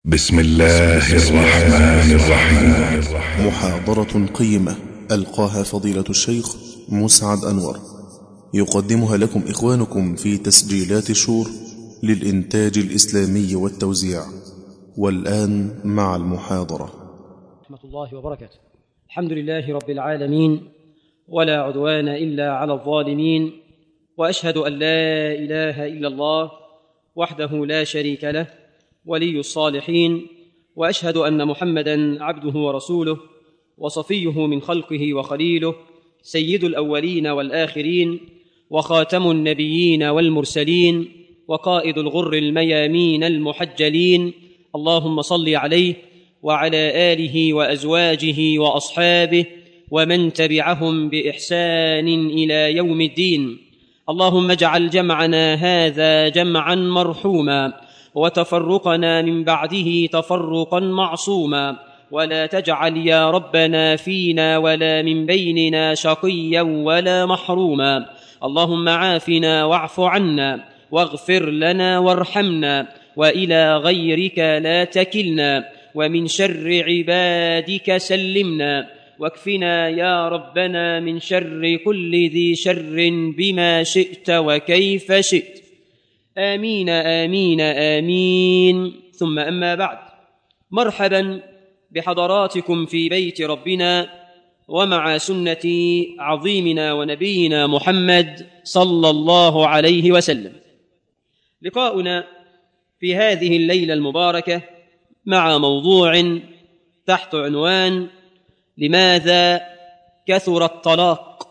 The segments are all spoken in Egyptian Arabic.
بسم الله الرحمن الرحيم محاضرة قيمة ألقاها فضيلة الشيخ مسعد أنور يقدمها لكم إخوانكم في تسجيلات شور للإنتاج الإسلامي والتوزيع والآن مع المحاضرة ورحمة الله وبركاته الحمد لله رب العالمين ولا عدوان إلا على الظالمين وأشهد أن لا إله إلا الله وحده لا شريك له ولي الصالحين وأشهد أن محمدا عبده ورسوله وصفيه من خلقه وخليله سيد الأولين والآخرين وخاتم النبيين والمرسلين وقائد الغر الميامين المحجلين اللهم صل عليه وعلى آله وأزواجه وأصحابه ومن تبعهم بإحسان إلى يوم الدين اللهم اجعل جمعنا هذا جمعا مرحوما وتفرقنا من بعده تفرقا معصوما ولا تجعل يا ربنا فينا ولا من بيننا شقيا ولا محروما اللهم عافنا واعف عنا واغفر لنا وارحمنا والى غيرك لا تكلنا ومن شر عبادك سلمنا واكفنا يا ربنا من شر كل ذي شر بما شئت وكيف شئت امين امين امين ثم اما بعد مرحبا بحضراتكم في بيت ربنا ومع سنه عظيمنا ونبينا محمد صلى الله عليه وسلم لقاؤنا في هذه الليله المباركه مع موضوع تحت عنوان لماذا كثر الطلاق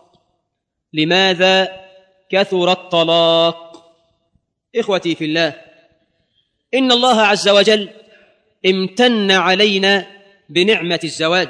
لماذا كثر الطلاق اخوتي في الله ان الله عز وجل امتن علينا بنعمه الزواج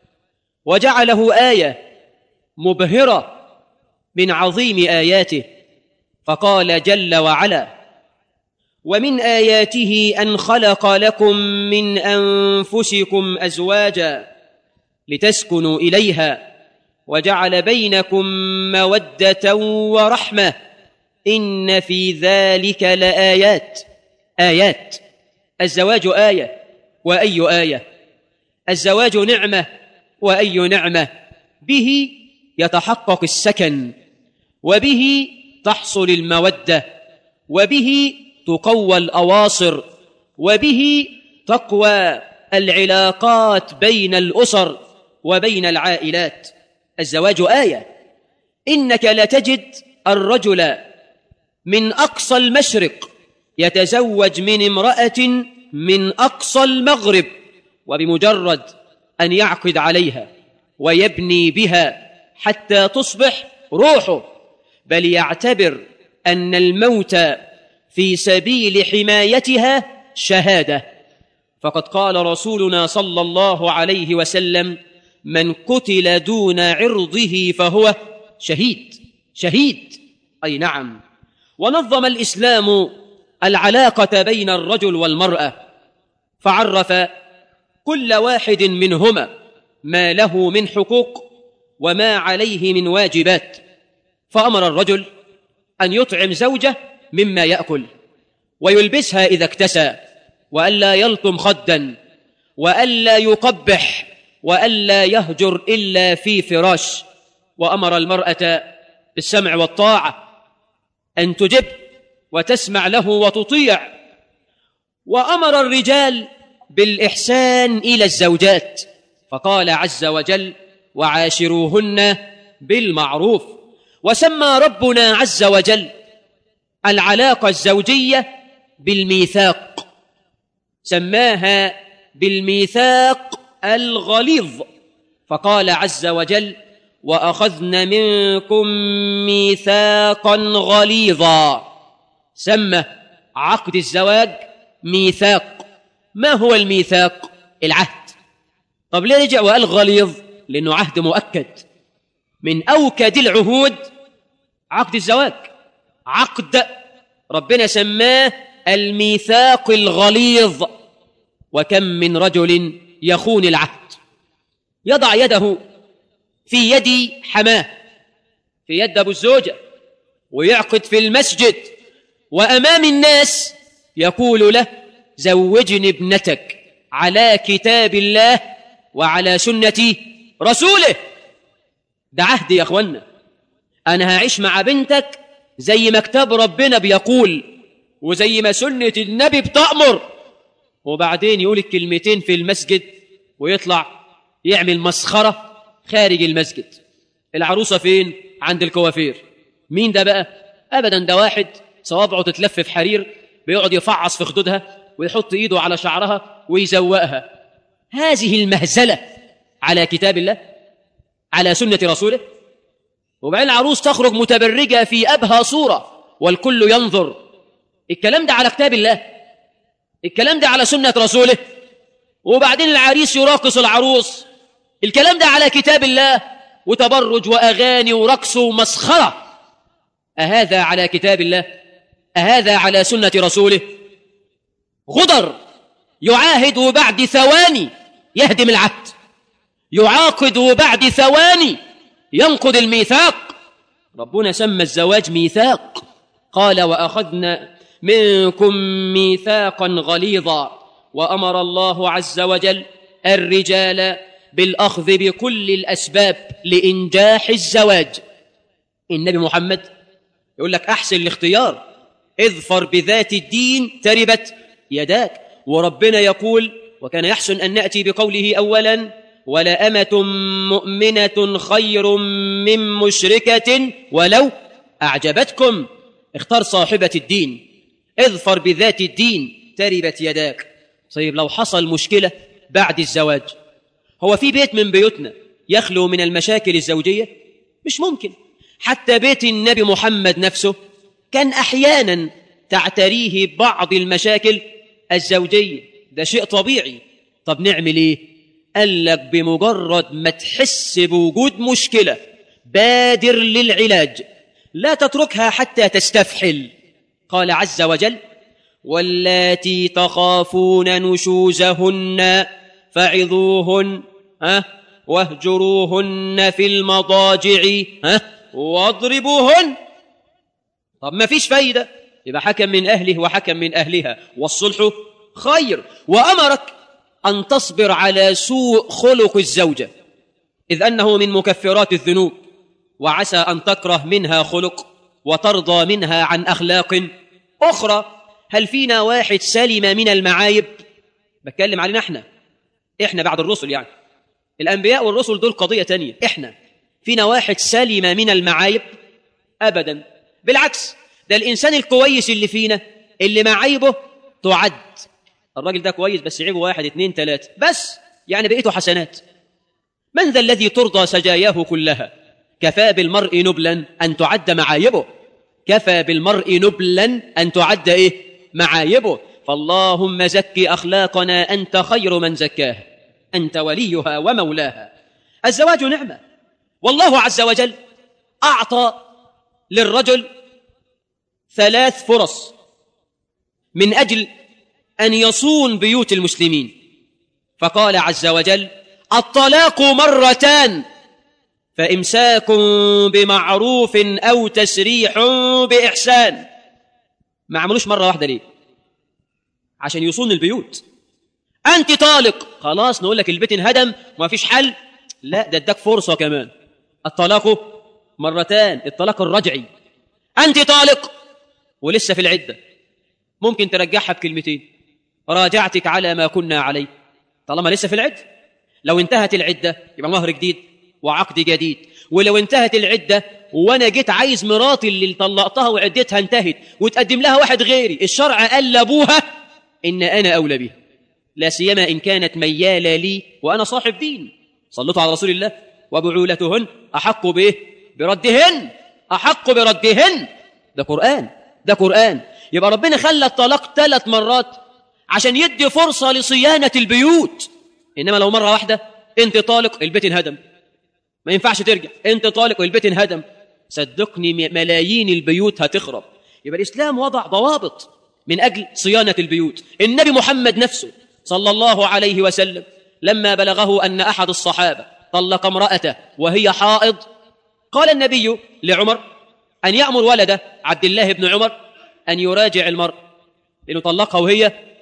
وجعله ايه مبهره من عظيم اياته فقال جل وعلا ومن اياته ان خلق لكم من انفسكم ازواجا لتسكنوا اليها وجعل بينكم موده ورحمه ان في ذلك لايات ايات الزواج ايه واي ايه الزواج نعمه واي نعمه به يتحقق السكن وبه تحصل الموده وبه تقوى الاواصر وبه تقوى العلاقات بين الاسر وبين العائلات الزواج ايه انك لتجد الرجل من اقصى المشرق يتزوج من امراه من اقصى المغرب وبمجرد ان يعقد عليها ويبني بها حتى تصبح روحه بل يعتبر ان الموت في سبيل حمايتها شهاده فقد قال رسولنا صلى الله عليه وسلم من قتل دون عرضه فهو شهيد شهيد اي نعم ونظم الاسلام العلاقه بين الرجل والمراه فعرف كل واحد منهما ما له من حقوق وما عليه من واجبات فامر الرجل ان يطعم زوجه مما ياكل ويلبسها اذا اكتسى والا يلطم خدا والا يقبح والا يهجر الا في فراش وامر المراه بالسمع والطاعه ان تجب وتسمع له وتطيع وامر الرجال بالاحسان الى الزوجات فقال عز وجل وعاشروهن بالمعروف وسمى ربنا عز وجل العلاقه الزوجيه بالميثاق سماها بالميثاق الغليظ فقال عز وجل واخذن منكم ميثاقا غليظا سمى عقد الزواج ميثاق ما هو الميثاق العهد طب ليه رجع وقال غليظ لانه عهد مؤكد من اوكد العهود عقد الزواج عقد ربنا سماه الميثاق الغليظ وكم من رجل يخون العهد يضع يده في يد حماه في يد ابو الزوجه ويعقد في المسجد وامام الناس يقول له زوجني ابنتك على كتاب الله وعلى سنة رسوله ده عهد يا أخوانا أنا هعيش مع بنتك زي ما كتاب ربنا بيقول وزي ما سنة النبي بتأمر وبعدين يقول الكلمتين في المسجد ويطلع يعمل مسخرة خارج المسجد العروسة فين؟ عند الكوافير مين ده بقى؟ أبدا ده واحد صوابعه تتلف في حرير بيقعد يفعص في خدودها ويحط ايده على شعرها ويزوقها هذه المهزلة على كتاب الله على سنة رسوله وبعدين العروس تخرج متبرجة في أبهى صورة والكل ينظر الكلام ده على كتاب الله الكلام ده على سنة رسوله وبعدين العريس يراقص العروس الكلام ده على كتاب الله وتبرج وأغاني ورقص ومسخرة أهذا على كتاب الله أهذا على سنة رسوله غدر يعاهد بعد ثواني يهدم العهد يعاقد بعد ثواني ينقض الميثاق ربنا سمى الزواج ميثاق قال وأخذنا منكم ميثاقا غليظا وأمر الله عز وجل الرجال بالأخذ بكل الأسباب لإنجاح الزواج النبي محمد يقول لك أحسن الاختيار اظفر بذات الدين تربت يداك وربنا يقول وكان يحسن أن نأتي بقوله أولا ولأمة مؤمنة خير من مشركة ولو أعجبتكم اختار صاحبة الدين اظفر بذات الدين تربت يداك طيب لو حصل مشكلة بعد الزواج هو في بيت من بيوتنا يخلو من المشاكل الزوجية مش ممكن حتى بيت النبي محمد نفسه كان أحيانا تعتريه بعض المشاكل الزوجية ده شيء طبيعي طب نعمل ايه قال لك بمجرد ما تحس بوجود مشكلة بادر للعلاج لا تتركها حتى تستفحل قال عز وجل واللاتي تخافون نشوزهن فعظوهن ها واهجروهن في المضاجع ها واضربوهن طب ما فيش فايدة يبقى حكم من أهله وحكم من أهلها والصلح خير وأمرك أن تصبر على سوء خلق الزوجة إذ أنه من مكفرات الذنوب وعسى أن تكره منها خلق وترضى منها عن أخلاق أخرى هل فينا واحد سلم من المعايب بتكلم علينا احنا احنا بعد الرسل يعني الأنبياء والرسل دول قضية تانية احنا فينا واحد سلم من المعايب أبدا بالعكس ده الإنسان الكويس اللي فينا اللي معايبه تعد الراجل ده كويس بس عيبه واحد اتنين تلاتة بس يعني بقيته حسنات من ذا الذي ترضى سجاياه كلها كفى بالمرء نبلا أن تعد معايبه كفى بالمرء نبلا أن تعد إيه معايبه فاللهم زكي أخلاقنا أنت خير من زكاها أنت وليها ومولاها الزواج نعمة والله عز وجل أعطى للرجل ثلاث فرص من أجل أن يصون بيوت المسلمين فقال عز وجل الطلاق مرتان فإمساك بمعروف أو تسريح بإحسان ما عملوش مرة واحدة ليه عشان يصون البيوت أنت طالق خلاص نقول لك البيت انهدم وما فيش حل لا ده اداك فرصة كمان الطلاق مرتان الطلاق الرجعي أنت طالق ولسه في العدة ممكن ترجعها بكلمتين راجعتك على ما كنا عليه طالما لسه في العدة لو انتهت العدة يبقى مهر جديد وعقد جديد ولو انتهت العدة وانا جيت عايز مراتي اللي طلقتها وعدتها انتهت وتقدم لها واحد غيري الشرع قال لابوها ان انا اولى بها لا سيما ان كانت ميالة لي وانا صاحب دين صلوا على رسول الله وبعولتهن احق به بردهن احق بردهن ده قرآن ده قرآن يبقى ربنا خلى الطلاق ثلاث مرات عشان يدي فرصة لصيانة البيوت إنما لو مرة واحدة أنت طالق البيت انهدم ما ينفعش ترجع أنت طالق والبيت انهدم صدقني ملايين البيوت هتخرب يبقى الإسلام وضع ضوابط من أجل صيانة البيوت النبي محمد نفسه صلى الله عليه وسلم لما بلغه أن أحد الصحابة طلق امرأته وهي حائض قال النبي لعمر أن يأمر ولده عبد الله بن عمر أن يراجع المرء لأنه طلقها وهي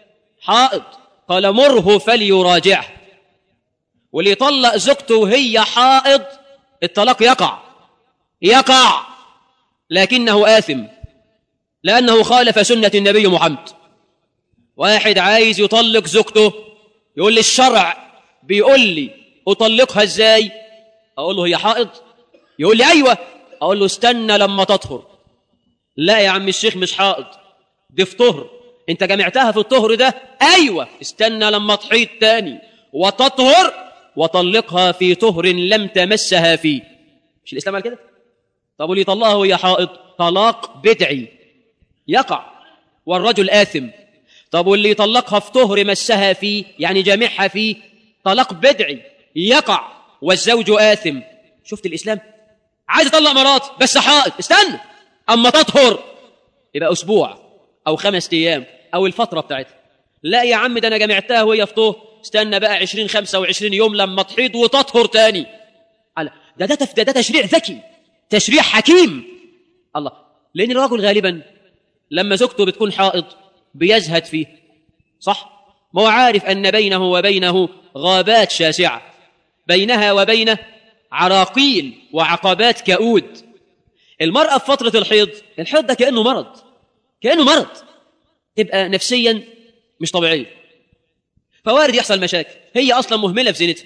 حائض قال مره فليراجعه واللي يطلق زوجته وهي حائض الطلاق يقع يقع لكنه آثم لأنه خالف سنة النبي محمد واحد عايز يطلق زوجته يقول لي الشرع بيقول لي أطلقها إزاي أقول له هي حائض يقول لي أيوة أقول له استنى لما تطهر لا يا عم الشيخ مش حائض دي في طهر انت جمعتها في الطهر ده ايوه استنى لما تحيض تاني وتطهر وطلقها في طهر لم تمسها فيه مش الاسلام قال كده طب واللي يطلقها وهي حائض طلاق بدعي يقع والرجل آثم طب واللي يطلقها في طهر مسها فيه يعني جامعها فيه طلاق بدعي يقع والزوج آثم شفت الإسلام عايز يطلق مرات بس حائض استنى أما تطهر يبقى أسبوع أو خمس أيام أو الفترة بتاعتها لا يا عم ده أنا جمعتها وهي في طهر استنى بقى عشرين خمسة وعشرين يوم لما تحيض وتطهر تاني على ده ده, ده, ده تشريع ذكي تشريع حكيم الله لأن الرجل غالبا لما زوجته بتكون حائض بيزهد فيه صح ما هو عارف أن بينه وبينه غابات شاسعة بينها وبينه عراقيل وعقبات كؤود المرأة في فترة الحيض الحيض ده كأنه مرض كأنه مرض تبقى نفسيا مش طبيعية فوارد يحصل مشاكل هي أصلا مهملة في زينتها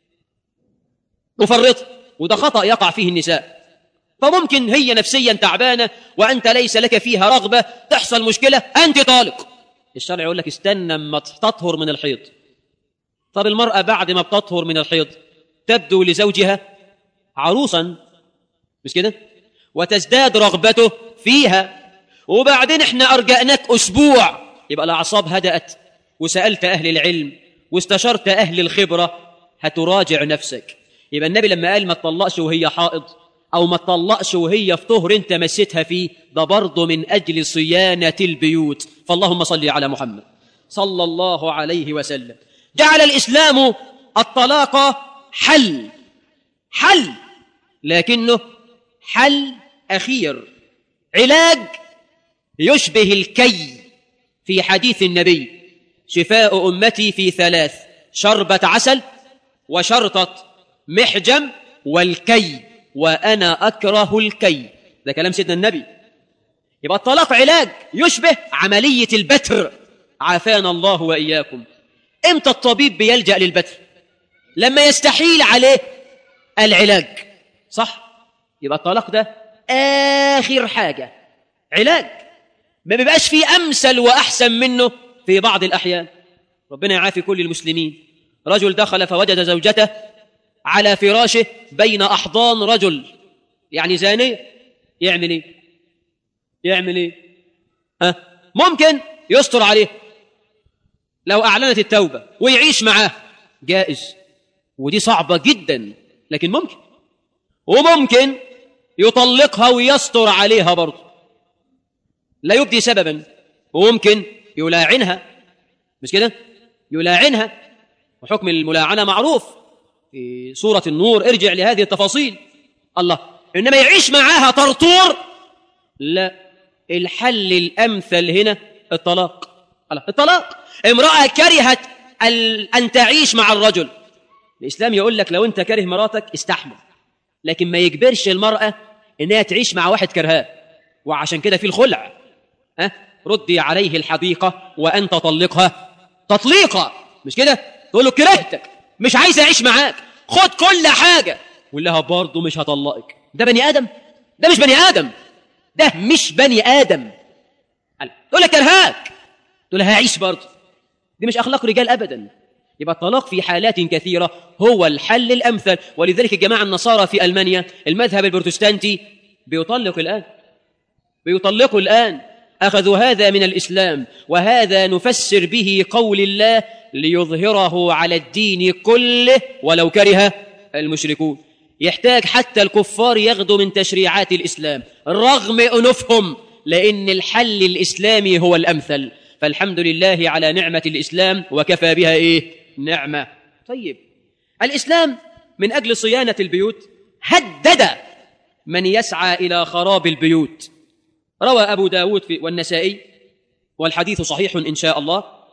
مفرطة وده خطأ يقع فيه النساء فممكن هي نفسيا تعبانة وأنت ليس لك فيها رغبة تحصل مشكلة أنت طالق الشرع يقول لك استنى ما تطهر من الحيض طب المرأة بعد ما بتطهر من الحيض تبدو لزوجها عروسا مش كده وتزداد رغبته فيها وبعدين احنا أرجأناك أسبوع يبقى الأعصاب هدأت وسألت أهل العلم واستشرت أهل الخبرة هتراجع نفسك يبقى النبي لما قال ما تطلقش وهي حائض أو ما تطلقش وهي في طهر أنت مسيتها فيه ده برضه من أجل صيانة البيوت فاللهم صل على محمد صلى الله عليه وسلم جعل الإسلام الطلاق حل حل لكنه حل أخير علاج يشبه الكي في حديث النبي شفاء أمتي في ثلاث شربة عسل وشرطة محجم والكي وأنا أكره الكي ده كلام سيدنا النبي يبقى الطلاق علاج يشبه عملية البتر عافانا الله وإياكم امتى الطبيب بيلجأ للبتر لما يستحيل عليه العلاج صح يبقى الطلاق ده آخر حاجة علاج ما بيبقاش فيه أمثل وأحسن منه في بعض الأحيان ربنا يعافي كل المسلمين رجل دخل فوجد زوجته على فراشه بين أحضان رجل يعني زانية يعمل إيه يعمل إيه ها ممكن يستر عليه لو أعلنت التوبة ويعيش معاه جائز ودي صعبة جدا لكن ممكن وممكن يطلقها ويستر عليها برضه لا يبدي سببا وممكن يلاعنها مش كده يلاعنها وحكم الملاعنة معروف في سورة النور ارجع لهذه التفاصيل الله إنما يعيش معاها طرطور لا الحل الأمثل هنا الطلاق الله الطلاق امرأة كرهت أن تعيش مع الرجل الإسلام يقول لك لو أنت كاره مراتك استحمل لكن ما يجبرش المرأة إنها تعيش مع واحد كرهاه وعشان كده في الخلع ها ردي عليه الحديقة وأن تطلقها تطليقة مش كده تقول له كرهتك مش عايز أعيش معاك خد كل حاجة قول لها برضه مش هطلقك ده بني آدم ده مش بني آدم ده مش بني آدم تقول لك كرهاك تقول لها هعيش برضه دي مش أخلاق رجال أبدا يبقى الطلاق في حالات كثيرة هو الحل الأمثل ولذلك الجماعة النصارى في ألمانيا المذهب البروتستانتي بيطلق الآن بيطلقوا الآن أخذوا هذا من الإسلام وهذا نفسر به قول الله ليظهره على الدين كله ولو كره المشركون يحتاج حتى الكفار ياخذوا من تشريعات الإسلام رغم أنوفهم لأن الحل الإسلامي هو الأمثل فالحمد لله على نعمة الإسلام وكفى بها إيه نعمة طيب الإسلام من أجل صيانة البيوت هدد من يسعى إلى خراب البيوت روى أبو داود في والنسائي والحديث صحيح إن شاء الله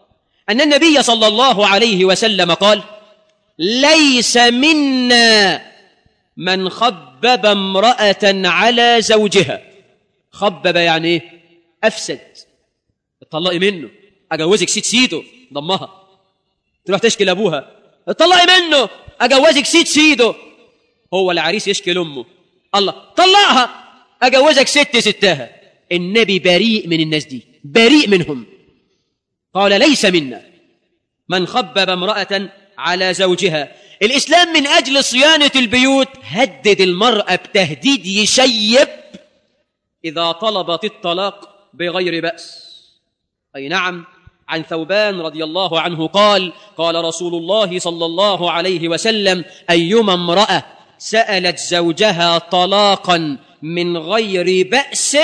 أن النبي صلى الله عليه وسلم قال ليس منا من خبب امرأة على زوجها خبب يعني ايه أفسد اتطلقي منه أجوزك سيد سيده ضمها تروح تشكي لأبوها اتطلقي منه أجوزك سيد سيده هو العريس يشكي لأمه الله طلقها أجوزك ست ستها النبي بريء من الناس دي بريء منهم قال ليس منا من خبب امرأة على زوجها الإسلام من أجل صيانة البيوت هدد المرأة بتهديد يشيب إذا طلبت الطلاق بغير بأس أي نعم عن ثوبان رضي الله عنه قال قال رسول الله صلى الله عليه وسلم أيما امرأة سألت زوجها طلاقا من غير بأس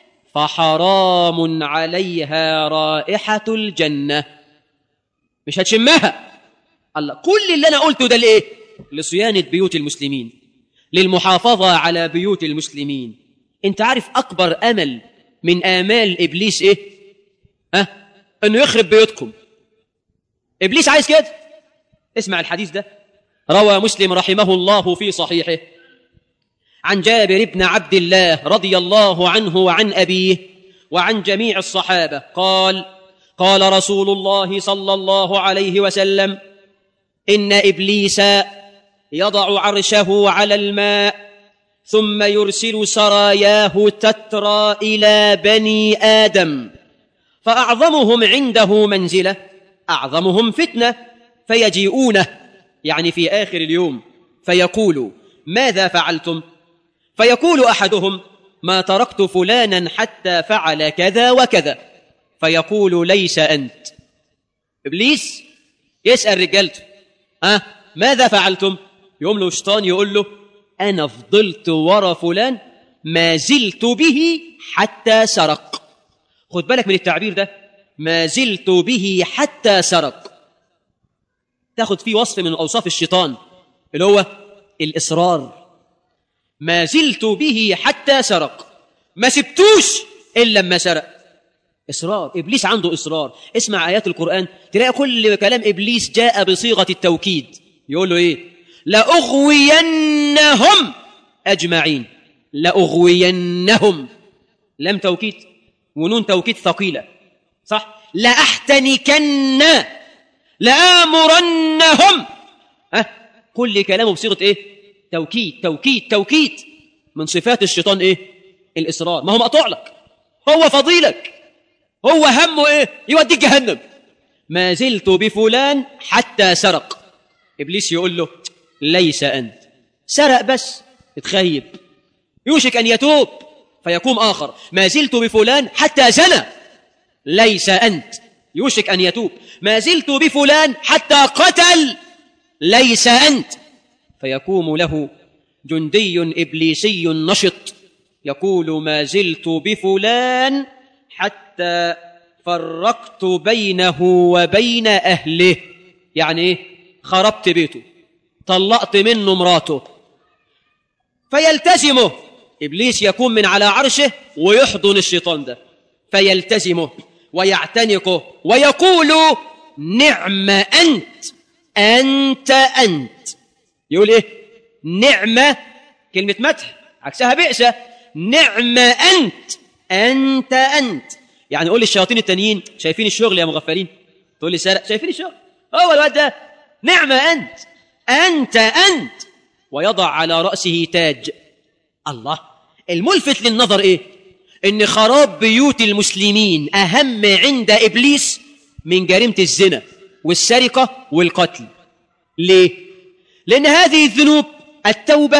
فحرام عليها رائحة الجنة مش هتشمها الله كل اللي أنا قلته ده لإيه لصيانة بيوت المسلمين للمحافظة على بيوت المسلمين انت عارف أكبر أمل من آمال إبليس إيه أه؟ أنه يخرب بيوتكم إبليس عايز كده اسمع الحديث ده روى مسلم رحمه الله في صحيحه عن جابر بن عبد الله رضي الله عنه وعن أبيه وعن جميع الصحابة قال قال رسول الله صلى الله عليه وسلم إن إبليس يضع عرشه على الماء ثم يرسل سراياه تترى إلى بني آدم فأعظمهم عنده منزلة أعظمهم فتنة فيجيئونه يعني في آخر اليوم فيقول ماذا فعلتم فيقول أحدهم ما تركت فلانا حتى فعل كذا وكذا فيقول ليس أنت إبليس يسأل رجالته أه ماذا فعلتم يوم له شيطان يقول له أنا فضلت ورا فلان ما زلت به حتى سرق خد بالك من التعبير ده ما زلت به حتى سرق تاخد فيه وصف من أوصاف الشيطان اللي هو الإصرار ما زلت به حتى سرق ما سبتوش إلا لما سرق إصرار إبليس عنده إصرار اسمع آيات القرآن تلاقي كل كلام إبليس جاء بصيغة التوكيد يقول له إيه لأغوينهم أجمعين لأغوينهم لم توكيد ونون توكيد ثقيلة صح لأحتنكن لآمرنهم ها كل كلامه بصيغة إيه توكيد توكيد توكيد من صفات الشيطان إيه الإصرار ما هو مقطوع لك هو فضيلك هو همه إيه يوديك جهنم ما زلت بفلان حتى سرق إبليس يقول له ليس أنت سرق بس اتخيب يوشك أن يتوب فيقوم آخر ما زلت بفلان حتى زنى ليس أنت يوشك أن يتوب ما زلت بفلان حتى قتل ليس أنت فيقوم له جندي إبليسي نشط يقول ما زلت بفلان حتى فرقت بينه وبين أهله يعني إيه خربت بيته طلقت منه مراته فيلتزمه إبليس يكون من على عرشه ويحضن الشيطان ده فيلتزمه ويعتنقه ويقول نعم أنت أنت أنت يقول إيه نعمة كلمة مدح عكسها بئسة نعم أنت أنت أنت يعني قول للشياطين التانيين شايفين الشغل يا مغفلين تقول لي سرق شايفين الشغل هو الواد ده نعم أنت أنت أنت ويضع على رأسه تاج الله الملفت للنظر إيه إن خراب بيوت المسلمين أهم عند إبليس من جريمة الزنا والسرقة والقتل ليه؟ لأن هذه الذنوب التوبة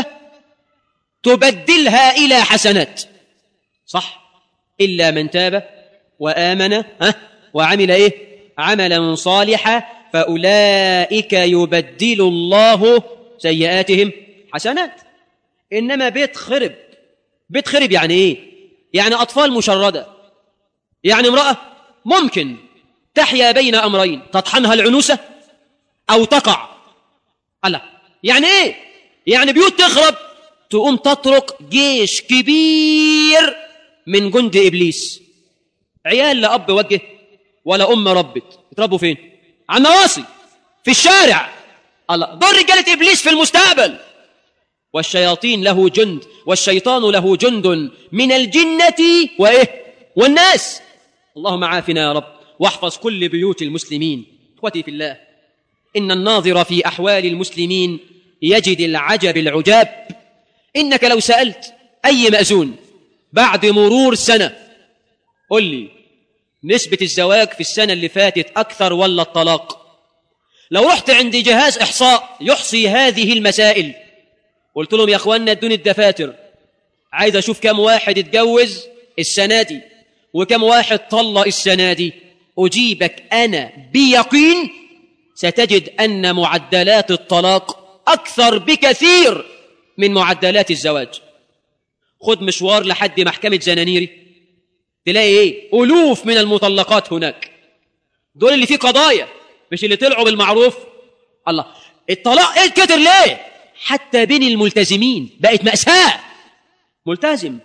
تبدلها إلى حسنات صح إلا من تاب وآمن ها وعمل إيه عملا صالحا فأولئك يبدل الله سيئاتهم حسنات إنما بيت خرب بيت خرب يعني إيه يعني أطفال مشردة يعني امرأة ممكن تحيا بين أمرين تطحنها العنوسة أو تقع الله يعني إيه يعني بيوت تخرب تقوم تطرق جيش كبير من جند إبليس عيال لأب وجه ولا أم ربت يتربوا فين على النواصي في الشارع الله دول رجالة إبليس في المستقبل والشياطين له جند والشيطان له جند من الجنة وإيه والناس اللهم عافنا يا رب واحفظ كل بيوت المسلمين اخوتي في الله إن الناظر في أحوال المسلمين يجد العجب العجاب إنك لو سألت أي مأذون بعد مرور سنة قل لي نسبة الزواج في السنة اللي فاتت أكثر ولا الطلاق لو رحت عند جهاز إحصاء يحصي هذه المسائل قلت لهم يا أخوانا ادوني الدفاتر عايز أشوف كم واحد اتجوز السنة دي وكم واحد طلق السنة دي أجيبك أنا بيقين ستجد أن معدلات الطلاق أكثر بكثير من معدلات الزواج خد مشوار لحد محكمة زنانيري تلاقي ايه ألوف من المطلقات هناك دول اللي فيه قضايا مش اللي طلعوا بالمعروف الله الطلاق ايه كتر ليه حتى بين الملتزمين بقت مأساة ملتزم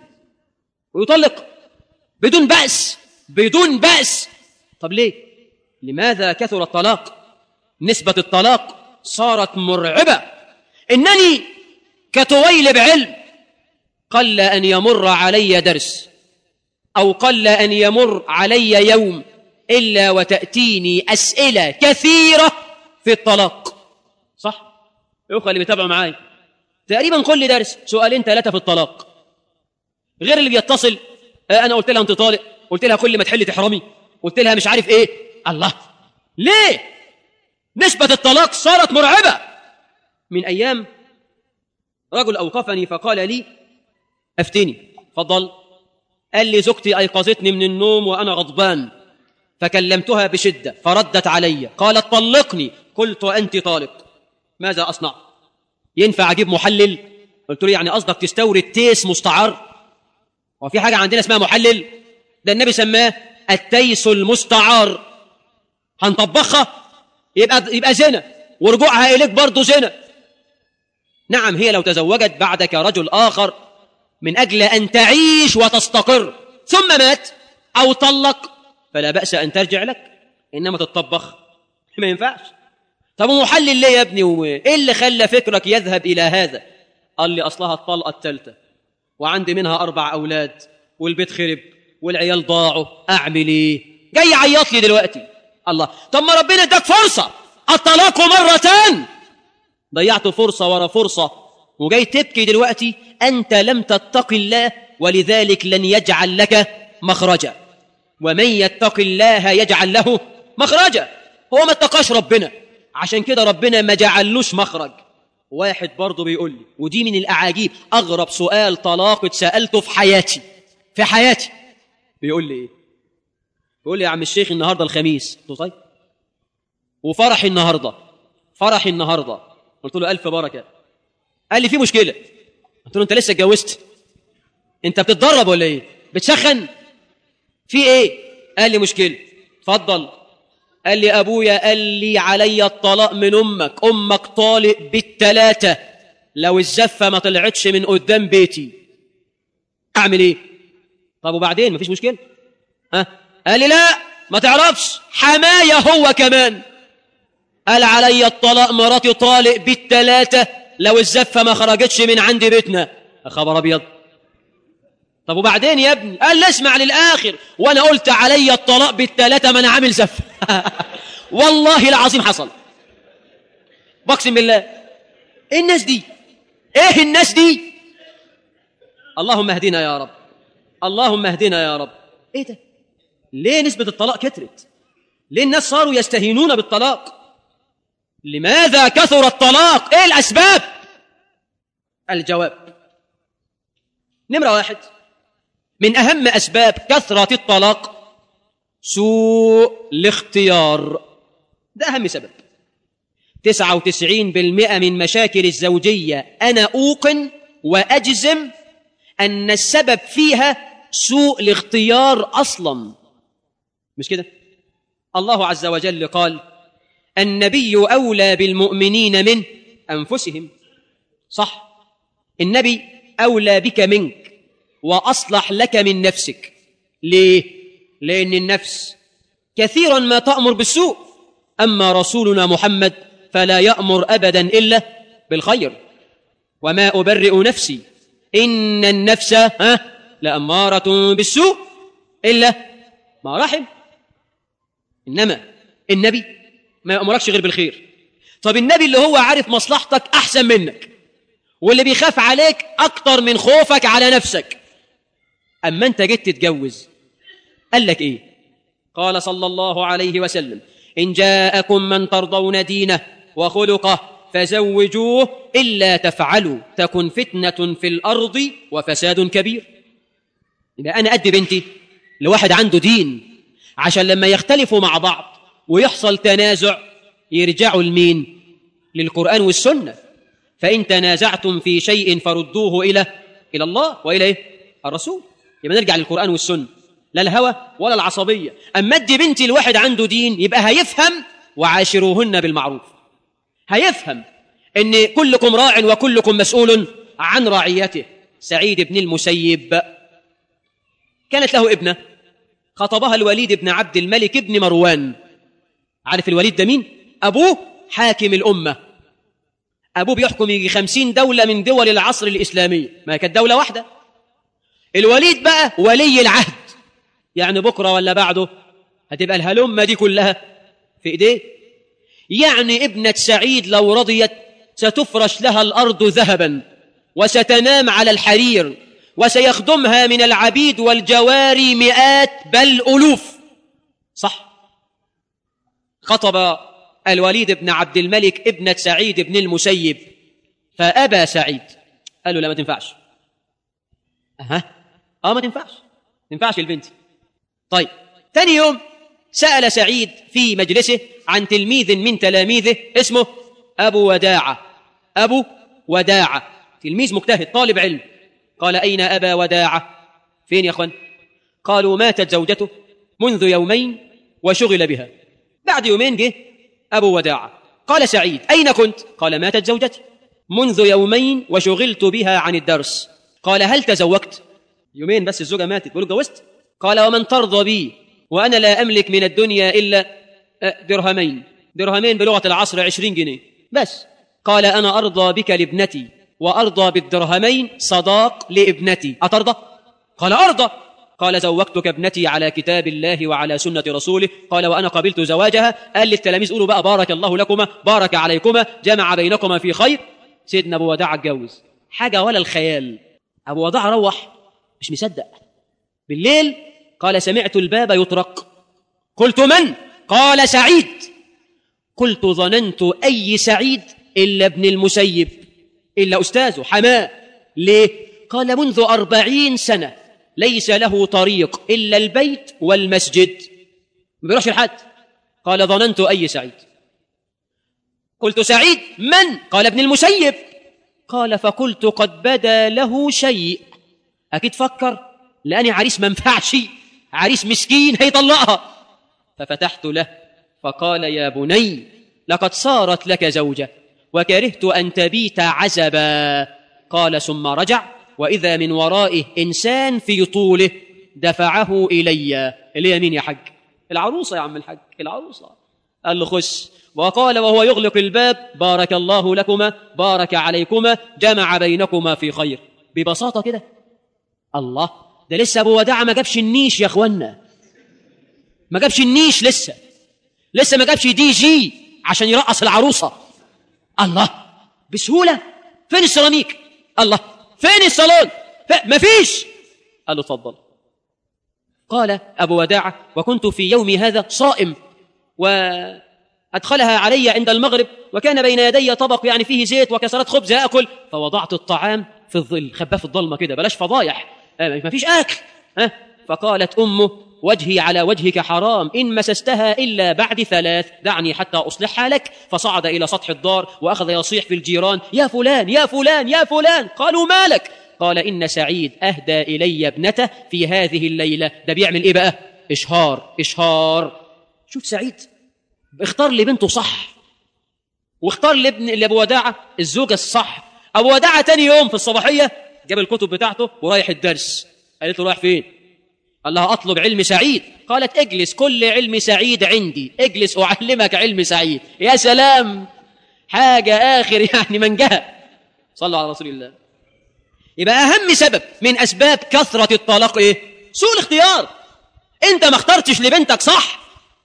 ويطلق بدون بأس بدون بأس طب ليه لماذا كثر الطلاق نسبة الطلاق صارت مرعبة إنني كطويل بعلم قل أن يمر علي درس أو قل أن يمر علي يوم إلا وتأتيني أسئلة كثيرة في الطلاق صح؟ الأخوة اللي بيتابعوا معايا تقريبا كل درس سؤالين ثلاثة في الطلاق غير اللي بيتصل آه أنا قلت لها أنت طالق قلت لها كل ما تحل تحرمي قلت لها مش عارف إيه الله ليه؟ نسبة الطلاق صارت مرعبة من أيام رجل أوقفني فقال لي أفتني فضل قال لي زوجتي أيقظتني من النوم وأنا غضبان فكلمتها بشدة فردت علي قالت طلقني قلت أنت طالق ماذا أصنع ينفع أجيب محلل قلت له يعني قصدك تستورد تيس مستعار وفي حاجة عندنا اسمها محلل ده النبي سماه التيس المستعار هنطبخها يبقى يبقى زنا ورجوعها إليك برضه زنا نعم هي لو تزوجت بعدك رجل آخر من أجل أن تعيش وتستقر ثم مات أو طلق فلا بأس أن ترجع لك إنما تطبخ ما ينفعش طب محلل ليه يا ابني وإيه اللي خلى فكرك يذهب إلى هذا قال لي أصلها الطلقة الثالثة وعندي منها أربع أولاد والبيت خرب والعيال ضاعوا أعمل إيه جاي يعيط لي دلوقتي الله طب ما ربنا اداك فرصة الطلاق مرتان ضيعت فرصة ورا فرصة وجاي تبكي دلوقتي أنت لم تتق الله ولذلك لن يجعل لك مخرجا ومن يتق الله يجعل له مخرجا هو ما اتقاش ربنا عشان كده ربنا ما جعلوش مخرج واحد برضه بيقول لي ودي من الأعاجيب أغرب سؤال طلاق اتسألته في حياتي في حياتي بيقول لي إيه بيقول لي يا عم الشيخ النهاردة الخميس قلت له طيب وفرحي النهاردة فرحي النهاردة قلت له ألف بركة قال لي في مشكلة قلت له أنت لسه اتجوزت أنت بتتدرب ولا إيه بتسخن في إيه قال لي مشكلة اتفضل قال لي أبويا قال لي علي الطلاق من أمك أمك طالق بالتلاتة لو الزفة ما طلعتش من قدام بيتي أعمل إيه طب وبعدين مفيش مشكلة ها قال لي لا ما تعرفش حماية هو كمان قال علي الطلاق مراتي طالق بالتلاتة لو الزفة ما خرجتش من عند بيتنا يا خبر أبيض طب وبعدين يا ابني قال لي اسمع للآخر وأنا قلت علي الطلاق بالتلاتة ما أنا عامل زفة والله العظيم حصل بقسم بالله ايه الناس دي ايه الناس دي اللهم اهدنا يا رب اللهم اهدنا يا رب ايه ده ليه نسبة الطلاق كترت ليه الناس صاروا يستهينون بالطلاق لماذا كثر الطلاق ايه الاسباب الجواب نمرة واحد من اهم اسباب كثرة الطلاق سوء الاختيار ده اهم سبب تسعة وتسعين بالمئة من مشاكل الزوجية أنا أوقن وأجزم أن السبب فيها سوء الاختيار أصلا مش كده الله عز وجل قال النبي أولى بالمؤمنين من أنفسهم صح النبي أولى بك منك وأصلح لك من نفسك ليه؟ لأن النفس كثيرا ما تأمر بالسوء أما رسولنا محمد فلا يأمر أبدا إلا بالخير وما أبرئ نفسي إن النفس ها لأمارة بالسوء إلا ما رحم إنما النبي ما يأمركش غير بالخير طب النبي اللي هو عارف مصلحتك أحسن منك واللي بيخاف عليك أكتر من خوفك على نفسك أما أنت جيت تتجوز قال لك إيه قال صلى الله عليه وسلم إن جاءكم من ترضون دينه وخلقه فزوجوه إلا تفعلوا تكن فتنة في الأرض وفساد كبير يبقى أنا أدي بنتي لواحد عنده دين عشان لما يختلفوا مع بعض ويحصل تنازع يرجعوا لمين للقرآن والسنة فإن تنازعتم في شيء فردوه إلى إلى الله وإلى إيه؟ الرسول يبقى نرجع للقرآن والسنة لا الهوى ولا العصبية أما أدي بنتي الواحد عنده دين يبقى هيفهم وعاشروهن بالمعروف هيفهم ان كلكم راع وكلكم مسؤول عن رعيته سعيد بن المسيب كانت له ابنه خطبها الوليد بن عبد الملك بن مروان عارف الوليد ده مين ابوه حاكم الامه ابوه بيحكم يجي خمسين دوله من دول العصر الاسلامي ما كانت دوله واحده الوليد بقى ولي العهد يعني بكره ولا بعده هتبقى الهلمه دي كلها في ايديه يعني ابنة سعيد لو رضيت ستفرش لها الأرض ذهبا وستنام على الحرير وسيخدمها من العبيد والجواري مئات بل ألوف صح خطب الوليد بن عبد الملك ابنة سعيد بن المسيب فأبى سعيد قال له لا ما تنفعش أها آه ما تنفعش ما تنفعش البنت طيب ثاني يوم سأل سعيد في مجلسه عن تلميذ من تلاميذه اسمه أبو وداعة أبو وداعة تلميذ مجتهد طالب علم قال أين أبا وداعة فين يا أخوان قالوا ماتت زوجته منذ يومين وشغل بها بعد يومين جه أبو وداعة قال سعيد أين كنت قال ماتت زوجتي منذ يومين وشغلت بها عن الدرس قال هل تزوجت يومين بس الزوجة ماتت بقول جوزت قال ومن ترضى بي وأنا لا أملك من الدنيا إلا درهمين درهمين بلغة العصر عشرين جنيه بس قال أنا أرضى بك لابنتي وأرضى بالدرهمين صداق لابنتي أترضى؟ قال أرضى قال زوجتك ابنتي على كتاب الله وعلى سنة رسوله قال وأنا قبلت زواجها قال للتلاميذ قولوا بقى بارك الله لكما بارك عليكما جمع بينكما في خير سيدنا أبو وداع اتجوز حاجة ولا الخيال أبو وداع روح مش مصدق بالليل قال سمعت الباب يطرق قلت من قال سعيد قلت ظننت أي سعيد إلا ابن المسيب إلا أستاذه حماه ليه قال منذ أربعين سنة ليس له طريق إلا البيت والمسجد ما بيروحش لحد قال ظننت أي سعيد قلت سعيد من قال ابن المسيب قال فقلت قد بدا له شيء أكيد فكر لأني عريس منفعش عريس مسكين هيطلقها ففتحت له فقال يا بني لقد صارت لك زوجة وكرهت أن تبيت عزبا قال ثم رجع وإذا من ورائه إنسان في طوله دفعه إلي اللي مين يا حج العروسة يا عم الحج العروسة قال له خش وقال وهو يغلق الباب بارك الله لكما بارك عليكما جمع بينكما في خير ببساطة كده الله ده لسه ابو وداع ما جابش النيش يا اخوانا ما جابش النيش لسه لسه ما جابش دي جي عشان يرقص العروسه الله بسهوله فين السيراميك الله فين الصالون ما فيش قال له اتفضل قال ابو وداعه وكنت في يومي هذا صائم وادخلها علي عند المغرب وكان بين يدي طبق يعني فيه زيت وكسرات خبز اكل فوضعت الطعام في الظل خباه في الضلمه كده بلاش فضايح ما فيش اكل ها فقالت امه وجهي على وجهك حرام ان مسستها الا بعد ثلاث دعني حتى اصلحها لك فصعد الى سطح الدار واخذ يصيح في الجيران يا فلان يا فلان يا فلان قالوا مالك قال ان سعيد اهدى الي ابنته في هذه الليله ده بيعمل ايه بقى اشهار اشهار شوف سعيد اختار لبنته صح واختار لابن لابو وداعه الزوجه الصح ابو وداعه تاني يوم في الصباحيه جاب الكتب بتاعته ورايح الدرس قالت له رايح فين قال لها أطلب علم سعيد قالت اجلس كل علم سعيد عندي اجلس أعلمك علم سعيد يا سلام حاجة آخر يعني منجهة صلوا على رسول الله يبقى أهم سبب من أسباب كثرة الطلاق إيه؟ سوء الاختيار أنت ما اخترتش لبنتك صح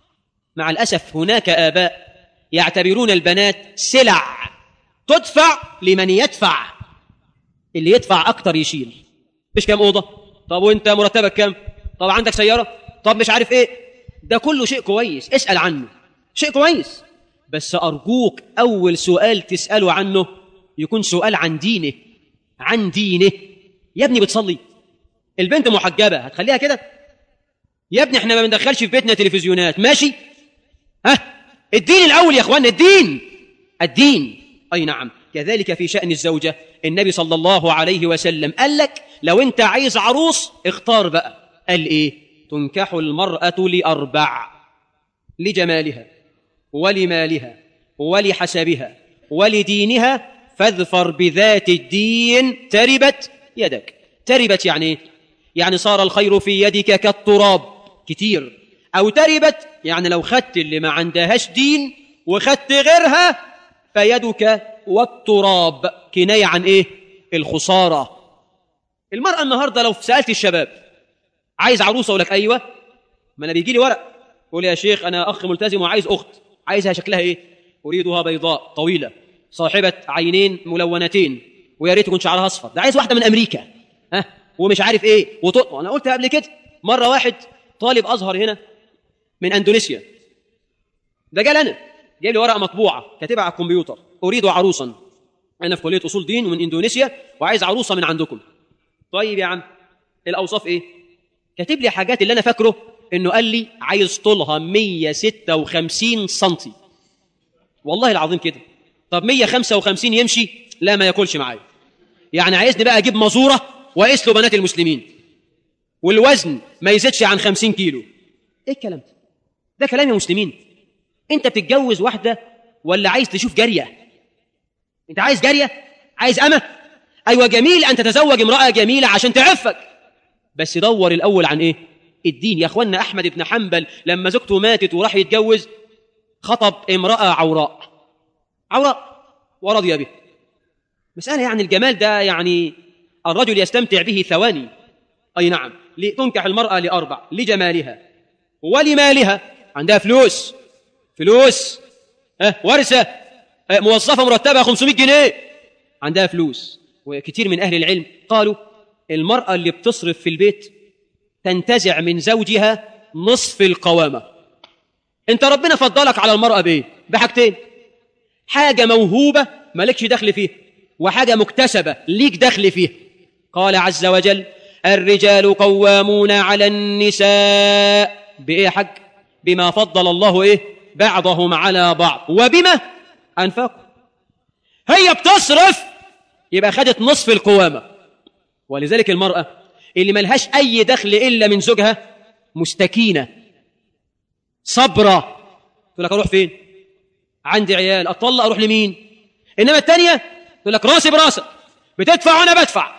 مع الأسف هناك آباء يعتبرون البنات سلع تدفع لمن يدفع اللي يدفع أكتر يشيل مش كام أوضة طب وانت مرتبك كام طب عندك سيارة طب مش عارف ايه ده كله شيء كويس اسأل عنه شيء كويس بس أرجوك أول سؤال تسأله عنه يكون سؤال عن دينه عن دينه يا ابني بتصلي البنت محجبة هتخليها كده يا ابني احنا ما بندخلش في بيتنا تلفزيونات ماشي ها الدين الأول يا اخوانا الدين الدين أي نعم كذلك في شأن الزوجة النبي صلى الله عليه وسلم قال لك لو انت عايز عروس اختار بقى قال ايه تنكح المرأة لأربع لجمالها ولمالها ولحسبها ولدينها فاظفر بذات الدين تربت يدك تربت يعني ايه يعني صار الخير في يدك كالتراب كتير او تربت يعني لو خدت اللي ما عندهاش دين وخدت غيرها فيدك والتراب كناية عن ايه الخسارة المرأة النهاردة لو سألت الشباب عايز عروسة اقول لك ايوه ما انا بيجي لي ورق يقول يا شيخ انا اخ ملتزم وعايز اخت عايزها شكلها ايه اريدها بيضاء طويله صاحبه عينين ملونتين ويا ريت يكون شعرها اصفر ده عايز واحده من امريكا ها ومش عارف ايه وط... انا قلت قبل كده مره واحد طالب ازهر هنا من اندونيسيا ده جال انا جايب لي ورقه مطبوعه كاتبها على الكمبيوتر اريد عروسا انا في كليه اصول دين ومن اندونيسيا وعايز عروسه من عندكم طيب يا عم الاوصاف ايه كاتب لي حاجات اللي انا فاكره انه قال لي عايز طولها 156 سنتي والله العظيم كده طب 155 يمشي لا ما ياكلش معايا يعني عايزني بقى اجيب مزوره واقيس له بنات المسلمين والوزن ما يزيدش عن 50 كيلو ايه الكلام ده ده كلام يا مسلمين انت بتتجوز واحده ولا عايز تشوف جاريه انت عايز جاريه عايز امه ايوه جميل ان تتزوج امراه جميله عشان تعفك بس دور الاول عن ايه الدين يا اخوانا احمد بن حنبل لما زوجته ماتت وراح يتجوز خطب امراه عوراء عوراء ورضي به مساله يعني الجمال ده يعني الرجل يستمتع به ثواني اي نعم تنكح المراه لاربع لجمالها ولمالها عندها فلوس فلوس أه ورثه أه موظفه مرتبه 500 جنيه عندها فلوس وكثير من اهل العلم قالوا المراه اللي بتصرف في البيت تنتزع من زوجها نصف القوامه انت ربنا فضلك على المراه بايه بحاجتين حاجه موهوبه مالكش دخل فيها وحاجه مكتسبه ليك دخل فيها قال عز وجل الرجال قوامون على النساء بايه يا حاج بما فضل الله ايه بعضهم على بعض وبما انفقوا هي بتصرف يبقى خدت نصف القوامه ولذلك المراه اللي ملهاش اي دخل الا من زوجها مستكينه صبره تقول لك اروح فين عندي عيال اطلق اروح لمين انما الثانيه تقول لك راسي براسك بتدفع وانا بدفع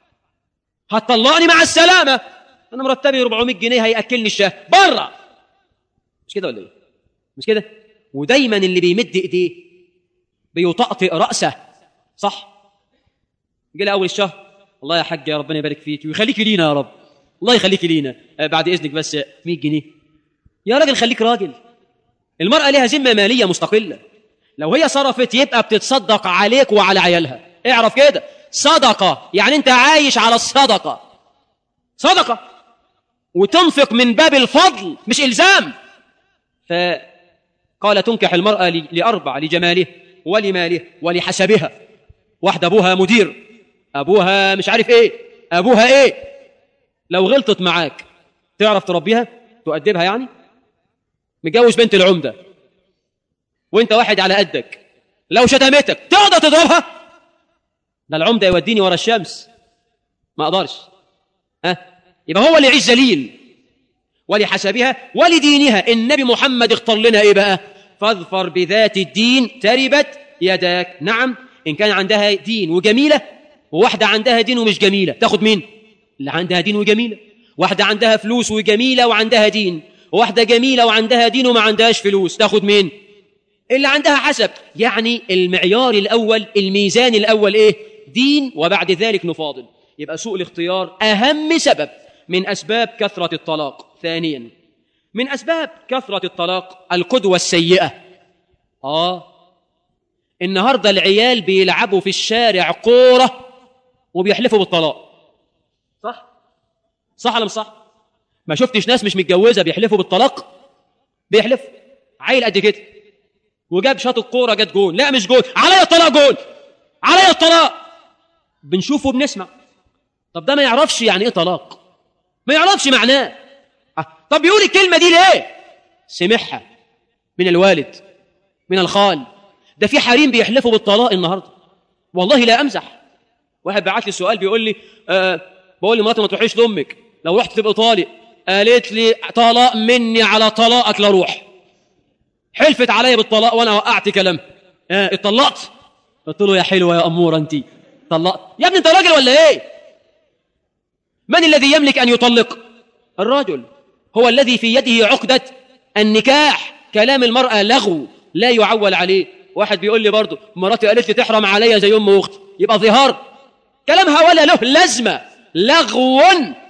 هتطلقني مع السلامه انا مرتبي 400 جنيه هياكلني الشهر بره مش كده ولا ايه مش كده ودايما اللي بيمد ايديه بيطقطق راسه صح يجي لي اول الشهر الله يا حاج يا ربنا يبارك فيك ويخليك لينا يا رب الله يخليك لينا آه بعد اذنك بس 100 جنيه يا راجل خليك راجل المراه لها ذمه ماليه مستقله لو هي صرفت يبقى بتتصدق عليك وعلى عيالها اعرف كده صدقه يعني انت عايش على الصدقه صدقه وتنفق من باب الفضل مش الزام فقال تنكح المراه لاربع لجماله ولماله ولحسبها واحده ابوها مدير ابوها مش عارف ايه ابوها ايه لو غلطت معاك تعرف تربيها تؤدبها يعني متجوز بنت العمده وانت واحد على قدك لو شتمتك تقدر تضربها ده العمده يوديني ورا الشمس ما اقدرش ها أه؟ يبقى هو اللي يعيش ذليل ولحسبها ولدينها النبي محمد اختار لنا ايه بقى فاظفر بذات الدين تربت يداك نعم ان كان عندها دين وجميله وواحده عندها دين ومش جميله تاخد مين اللي عندها دين وجميله واحدة عندها فلوس وجميلة وعندها دين واحدة جميلة وعندها دين وما عندهاش فلوس تاخد مين اللي عندها حسب يعني المعيار الأول الميزان الأول إيه دين وبعد ذلك نفاضل يبقى سوء الاختيار أهم سبب من أسباب كثرة الطلاق ثانيا من أسباب كثرة الطلاق القدوة السيئة آه النهاردة العيال بيلعبوا في الشارع كورة وبيحلفوا بالطلاق صح صح ولا مش صح ما شفتش ناس مش متجوزة بيحلفوا بالطلاق بيحلف عيل قد كده وجاب شاط الكورة جت جول لا مش جول عليا الطلاق جول عليا الطلاق بنشوفه وبنسمع طب ده ما يعرفش يعني ايه طلاق ما يعرفش معناه آه. طب بيقول الكلمة دي ليه سمعها من الوالد من الخال ده في حريم بيحلفوا بالطلاق النهارده والله لا امزح واحد بعت لي سؤال بيقول لي أه بقول لمراتي ما تروحيش لامك لو رحت تبقى طالق قالت لي طلاق مني على طلاقك لا روح حلفت عليا بالطلاق وانا وقعت كلام اه اتطلقت قلت له يا حلوه يا اموره انت طلقت يا ابني انت راجل ولا ايه من الذي يملك ان يطلق الرجل هو الذي في يده عقده النكاح كلام المراه لغو لا يعول عليه واحد بيقول لي برضه مراتي قالت لي تحرم عليا زي ام اختي يبقى ظهار كلامها ولا له لازمه لغو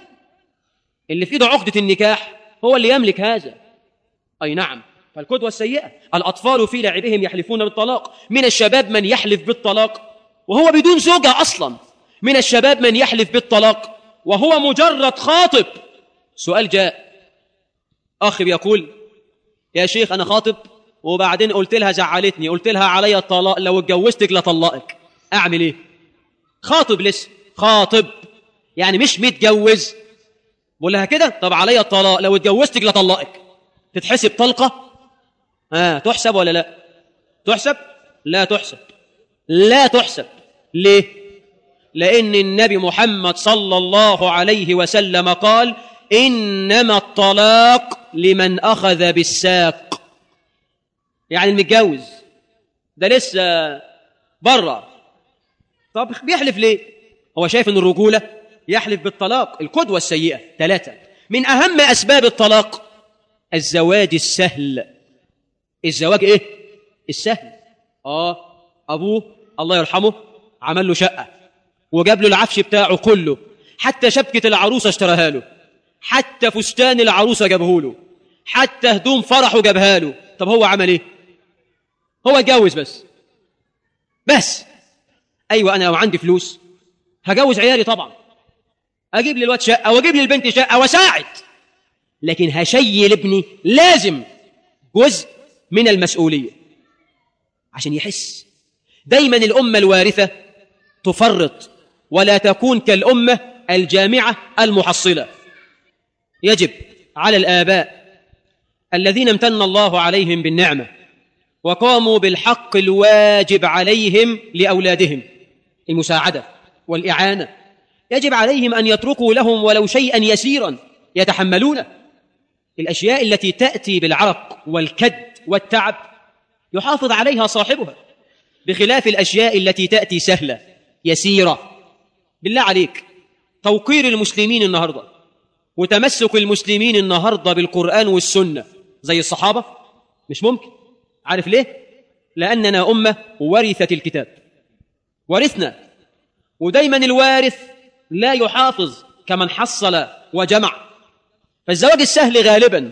اللي في ايده عقده النكاح هو اللي يملك هذا اي نعم فالقدوه السيئه الاطفال في لعبهم يحلفون بالطلاق من الشباب من يحلف بالطلاق وهو بدون زوجه اصلا من الشباب من يحلف بالطلاق وهو مجرد خاطب سؤال جاء اخ بيقول يا شيخ انا خاطب وبعدين قلت لها زعلتني قلت لها عليا الطلاق لو اتجوزتك لطلقك اعمل ايه خاطب لسه خاطب يعني مش متجوز بقول لها كده طب عليا الطلاق لو اتجوزتك لطلقك تتحسب طلقه اه تحسب ولا لا تحسب لا تحسب لا تحسب ليه لان النبي محمد صلى الله عليه وسلم قال انما الطلاق لمن اخذ بالساق يعني المتجوز ده لسه بره طب بيحلف ليه هو شايف ان الرجوله يحلف بالطلاق القدوه السيئه ثلاثه من اهم اسباب الطلاق الزواج السهل الزواج ايه السهل اه ابوه الله يرحمه عمل له شقه وجاب له العفش بتاعه كله حتى شبكه العروسه اشتراها له حتى فستان العروسه جابه له حتى هدوم فرحه جابها له طب هو عمل ايه هو اتجوز بس بس ايوه انا لو عندي فلوس هجوز عيالي طبعا اجيب للواد شقه واجيب للبنت شقه واساعد لكن هشيل ابني لازم جزء من المسؤوليه عشان يحس دايما الامه الوارثه تفرط ولا تكون كالامه الجامعه المحصله يجب على الاباء الذين امتن الله عليهم بالنعمه وقاموا بالحق الواجب عليهم لاولادهم المساعده والاعانه يجب عليهم ان يتركوا لهم ولو شيئا يسيرا يتحملونه الاشياء التي تاتي بالعرق والكد والتعب يحافظ عليها صاحبها بخلاف الاشياء التي تاتي سهله يسيره بالله عليك توقير المسلمين النهارده وتمسك المسلمين النهارده بالقران والسنه زي الصحابه مش ممكن عارف ليه لاننا امه ورثه الكتاب ورثنا ودايما الوارث لا يحافظ كمن حصل وجمع فالزواج السهل غالبا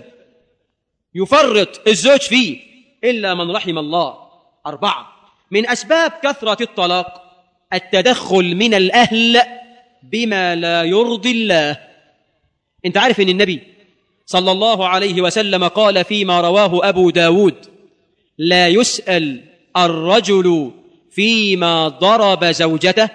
يفرط الزوج فيه الا من رحم الله اربعه من اسباب كثره الطلاق التدخل من الاهل بما لا يرضي الله انت عارف ان النبي صلى الله عليه وسلم قال فيما رواه ابو داود لا يسال الرجل فيما ضرب زوجته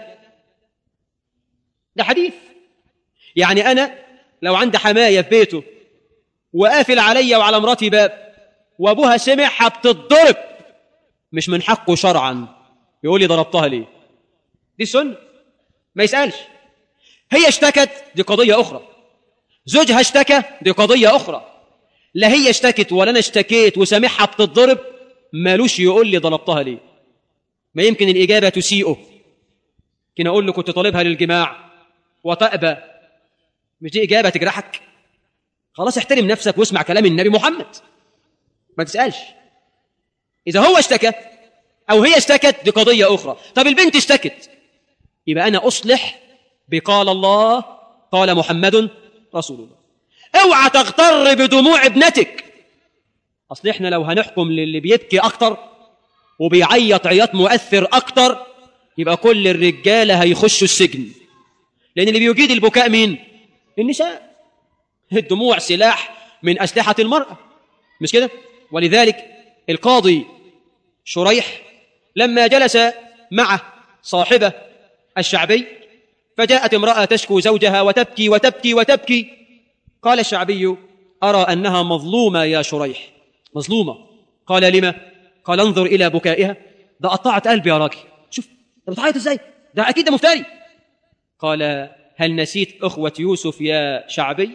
ده حديث يعني انا لو عندي حمايه في بيته وقافل عليا وعلى مراتي باب وابوها سمعها بتضرب مش من حقه شرعا يقول لي ضربتها ليه دي سنه ما يسالش هي اشتكت دي قضيه اخرى زوجها اشتكى دي قضيه اخرى لا هي اشتكت ولا انا اشتكيت وسامعها بتضرب مالوش يقول لي ضربتها ليه ما يمكن الاجابه تسيئه كنا اقول له كنت طالبها للجماع وتأبى مش دي اجابه تجرحك خلاص احترم نفسك واسمع كلام النبي محمد ما تسالش اذا هو اشتكى او هي اشتكت دي قضيه اخرى طب البنت اشتكت يبقى انا اصلح بقال الله قال محمد رسول الله اوعى تغتر بدموع ابنتك اصل احنا لو هنحكم للي بيبكي اكتر وبيعيط عياط مؤثر اكتر يبقى كل الرجاله هيخشوا السجن لان اللي بيجيد البكاء مين النساء الدموع سلاح من اسلحه المراه مش كده ولذلك القاضي شريح لما جلس مع صاحبه الشعبي فجاءت امراه تشكو زوجها وتبكي وتبكي وتبكي قال الشعبي ارى انها مظلومه يا شريح مظلومه قال لما قال انظر الى بكائها ده قطعت قلبي يا راجل شوف ده بتعيط ازاي ده اكيد ده مفتري قال هل نسيت اخوه يوسف يا شعبي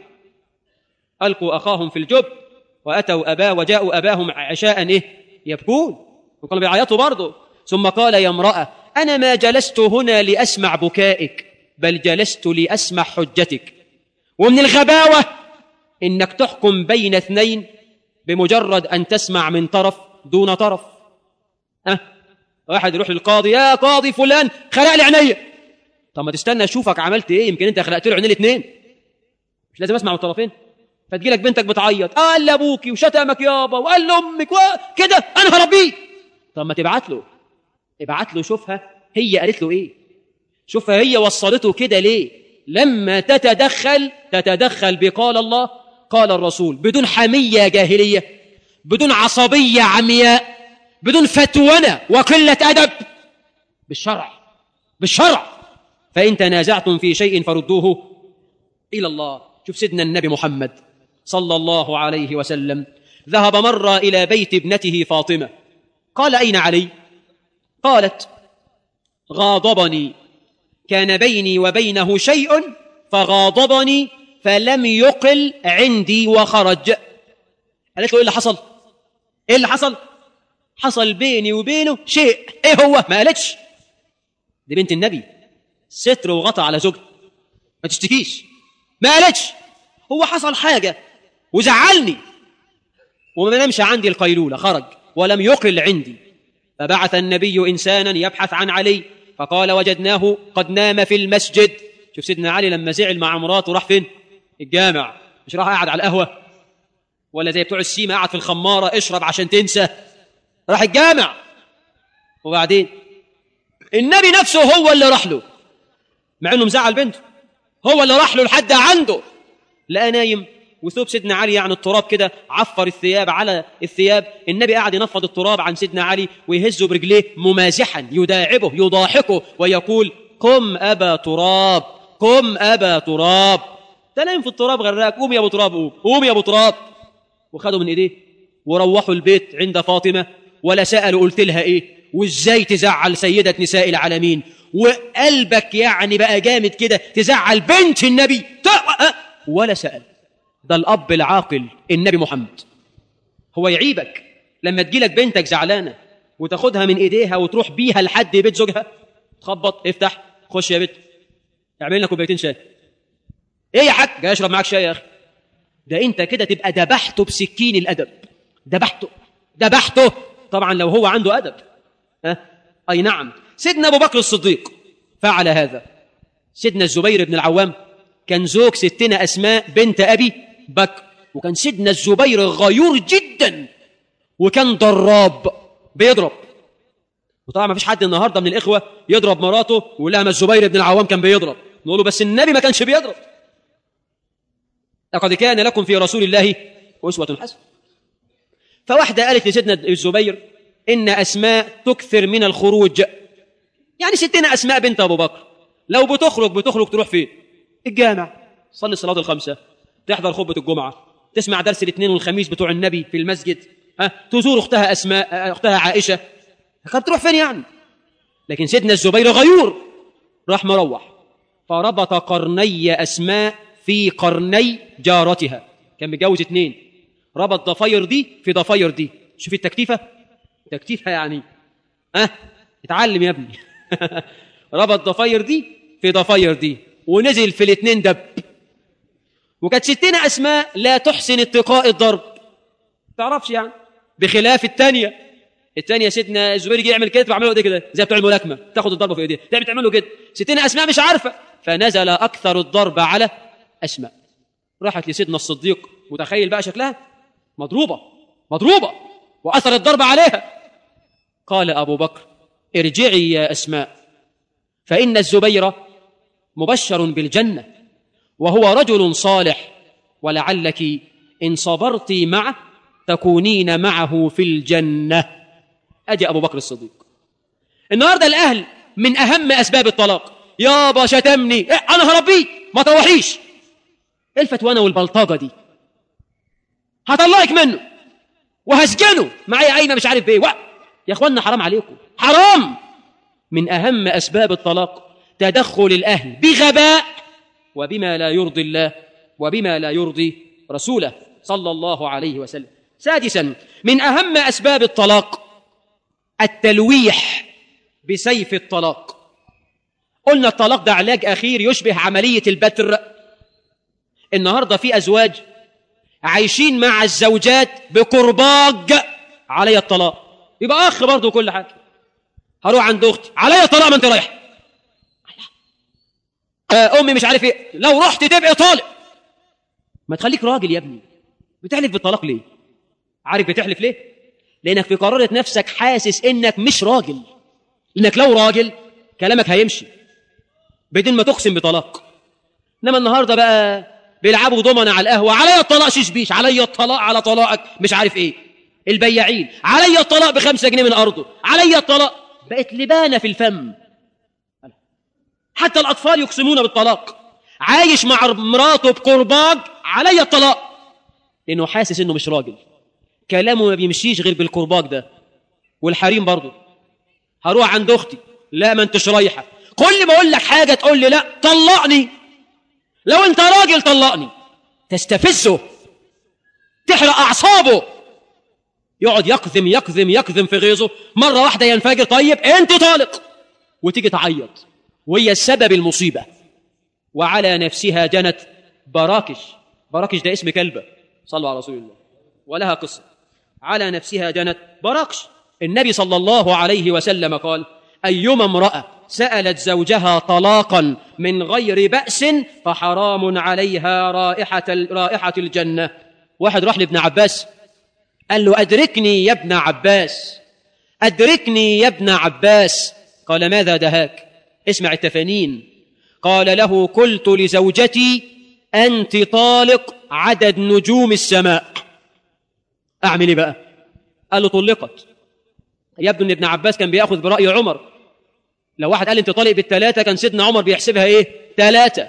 القوا اخاهم في الجب واتوا اباه وجاءوا اباهم عشاء ايه يبكون وكانوا بيعيطوا برضه ثم قال يا امراه انا ما جلست هنا لاسمع بكائك بل جلست لاسمع حجتك ومن الغباوه انك تحكم بين اثنين بمجرد ان تسمع من طرف دون طرف أه؟ واحد يروح للقاضي يا قاضي فلان خلق لي عينيا طب ما تستنى اشوفك عملت ايه يمكن انت خلقت له عينين الاثنين مش لازم اسمع من الطرفين فتجي لك بنتك بتعيط قال لابوكي وشتمك يابا وقال لامك كده انا هربيه طب ما تبعت له ابعت له شوفها هي قالت له ايه شوفها هي وصلته كده ليه لما تتدخل تتدخل بقال الله قال الرسول بدون حميه جاهليه بدون عصبيه عمياء بدون فتونه وقله ادب بالشرع بالشرع فان تنازعتم في شيء فردوه الى الله شوف سيدنا النبي محمد صلى الله عليه وسلم ذهب مره الى بيت ابنته فاطمه قال اين علي قالت غاضبني كان بيني وبينه شيء فغاضبني فلم يقل عندي وخرج قالت له ايه اللي حصل ايه اللي حصل حصل بيني وبينه شيء ايه هو ما قالتش دي بنت النبي ستر وغطى على زوجها ما تشتكيش ما قالتش هو حصل حاجه وزعلني وما نمشي عندي القيلوله خرج ولم يقل عندي فبعث النبي انسانا يبحث عن علي فقال وجدناه قد نام في المسجد شوف سيدنا علي لما زعل مع مراته راح فين الجامع مش راح قاعد على القهوه ولا زي بتوع السيما قاعد في الخماره اشرب عشان تنسى راح الجامع وبعدين النبي نفسه هو اللي راح له مع انه مزعل بنته هو اللي راح له لحد عنده لقى نايم وثوب سيدنا علي يعني التراب كده عفر الثياب على الثياب النبي قاعد ينفض التراب عن سيدنا علي ويهزه برجليه ممازحا يداعبه يضاحكه ويقول قم ابا تراب قم ابا تراب ده نايم في التراب غراك قوم يا ابو تراب قوم قوم يا ابو تراب وخدوا من ايديه وروحوا البيت عند فاطمه ولا سالوا قلت لها ايه وازاي تزعل سيده نساء العالمين وقلبك يعني بقى جامد كده تزعل بنت النبي ولا سال ده الاب العاقل النبي محمد هو يعيبك لما تجيلك بنتك زعلانه وتاخدها من ايديها وتروح بيها لحد بيت زوجها تخبط افتح خش يا بنت اعمل لنا كوبايتين شاي ايه يا حاج جاي اشرب معاك شاي يا اخي ده انت كده تبقى ذبحته بسكين الادب ذبحته ذبحته طبعا لو هو عنده ادب ها اي نعم سيدنا ابو بكر الصديق فعل هذا سيدنا الزبير بن العوام كان زوج ستنا اسماء بنت ابي بكر وكان سيدنا الزبير غيور جدا وكان ضراب بيضرب وطبعا ما فيش حد النهارده من الاخوه يضرب مراته ويقول لها ما الزبير بن العوام كان بيضرب نقول له بس النبي ما كانش بيضرب لقد كان لكم في رسول الله اسوه حسنه فواحده قالت لسيدنا الزبير ان اسماء تكثر من الخروج يعني ستنا اسماء بنت ابو بكر لو بتخرج بتخرج تروح فين الجامع تصلي الصلاه الخمسه تحضر خطبه الجمعه تسمع درس الاثنين والخميس بتوع النبي في المسجد ها تزور اختها اسماء اختها عائشه كانت تروح فين يعني لكن سيدنا الزبير غيور راح مروح فربط قرني اسماء في قرني جارتها كان متجوز اثنين ربط ضفاير دي في ضفاير دي شوف التكتيفه تكتيفه يعني ها أه؟ اتعلم يا ابني ربط ضفاير دي في ضفاير دي ونزل في الاثنين دب وكانت ستنا أسماء لا تحسن اتقاء الضرب تعرفش يعني بخلاف الثانية الثانية ستنا الزبير يجي يعمل كده بعمله ايديه كده زي بتوع الملاكمة تاخد الضربة في ايديه تعمل تعمله كده ستنا أسماء مش عارفة فنزل أكثر الضرب على أسماء راحت لسيدنا الصديق متخيل بقى شكلها مضروبة مضروبة وأثر الضرب عليها قال أبو بكر ارجعي يا أسماء فإن الزبير مبشر بالجنة وهو رجل صالح ولعلك إن صبرت معه تكونين معه في الجنة أجي أبو بكر الصديق النهاردة الأهل من أهم أسباب الطلاق يابا شتمني إيه أنا هربيك ما تروحيش إيه الفتوانة والبلطجة دي هطلعك منه وهسجنه معايا قايمة مش عارف بإيه وق. يا إخوانا حرام عليكم حرام من أهم أسباب الطلاق تدخل الأهل بغباء وبما لا يرضي الله وبما لا يرضي رسوله صلى الله عليه وسلم سادسا من أهم أسباب الطلاق التلويح بسيف الطلاق قلنا الطلاق ده علاج أخير يشبه عملية البتر النهاردة في أزواج عايشين مع الزوجات بكرباج علي الطلاق يبقى أخ برضه كل حاجة هروح عند أختي علي الطلاق ما أنت رايح آه أمي مش عارف إيه لو رحت تبقى طالق ما تخليك راجل يا ابني بتحلف بالطلاق ليه عارف بتحلف ليه لأنك في قرارة نفسك حاسس إنك مش راجل إنك لو راجل كلامك هيمشي بدون ما تقسم بطلاق انما النهارده بقى بيلعبوا ضمنة على القهوه عليا الطلاق شيش بيش عليا الطلاق على طلاقك مش عارف ايه البياعين عليا الطلاق بخمسة جنيه من ارضه عليا الطلاق بقت لبانه في الفم حتى الاطفال يقسمون بالطلاق عايش مع مراته بقرباج عليا الطلاق لانه حاسس انه مش راجل كلامه ما بيمشيش غير بالقرباج ده والحريم برضه هروح عند اختي لا ما انتش رايحه كل ما اقول لك حاجه تقول لي لا طلقني لو انت راجل طلقني تستفزه تحرق اعصابه يقعد يكذم يكذم يكذم في غيظه مره واحده ينفجر طيب انت طالق وتيجي تعيط وهي السبب المصيبه وعلى نفسها جنت براكش براكش ده اسم كلبه صلوا على رسول الله ولها قصه على نفسها جنت براكش النبي صلى الله عليه وسلم قال ايما امراه سالت زوجها طلاقا من غير باس فحرام عليها رائحه رائحه الجنه واحد راح لابن عباس قال له ادركني يا ابن عباس ادركني يا ابن عباس قال ماذا دهاك اسمع التفانين قال له قلت لزوجتي انت طالق عدد نجوم السماء اعمل ايه بقى قال له طلقت يبدو ان ابن عباس كان بياخذ براي عمر لو واحد قال انت طالق بالثلاثه كان سيدنا عمر بيحسبها ايه ثلاثه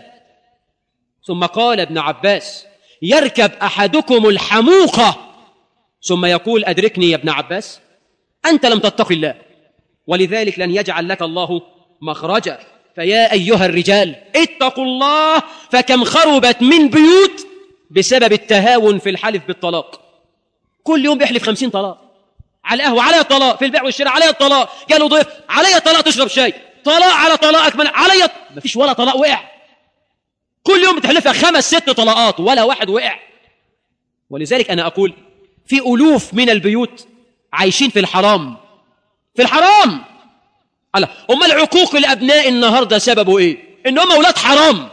ثم قال ابن عباس يركب احدكم الحموقه ثم يقول ادركني يا ابن عباس انت لم تتق الله ولذلك لن يجعل لك الله مخرجا فيا ايها الرجال اتقوا الله فكم خربت من بيوت بسبب التهاون في الحلف بالطلاق كل يوم بيحلف خمسين طلاق على القهوة علي الطلاق في البيع والشراء علي الطلاق قالوا ضيف علي الطلاق تشرب شاي طلاق على طلاقك من علي ما فيش ولا طلاق وقع كل يوم بتحلفها خمس ست طلاقات ولا واحد وقع ولذلك أنا أقول في ألوف من البيوت عايشين في الحرام في الحرام الله أما العقوق الأبناء النهاردة سببه إيه إن هم أولاد حرام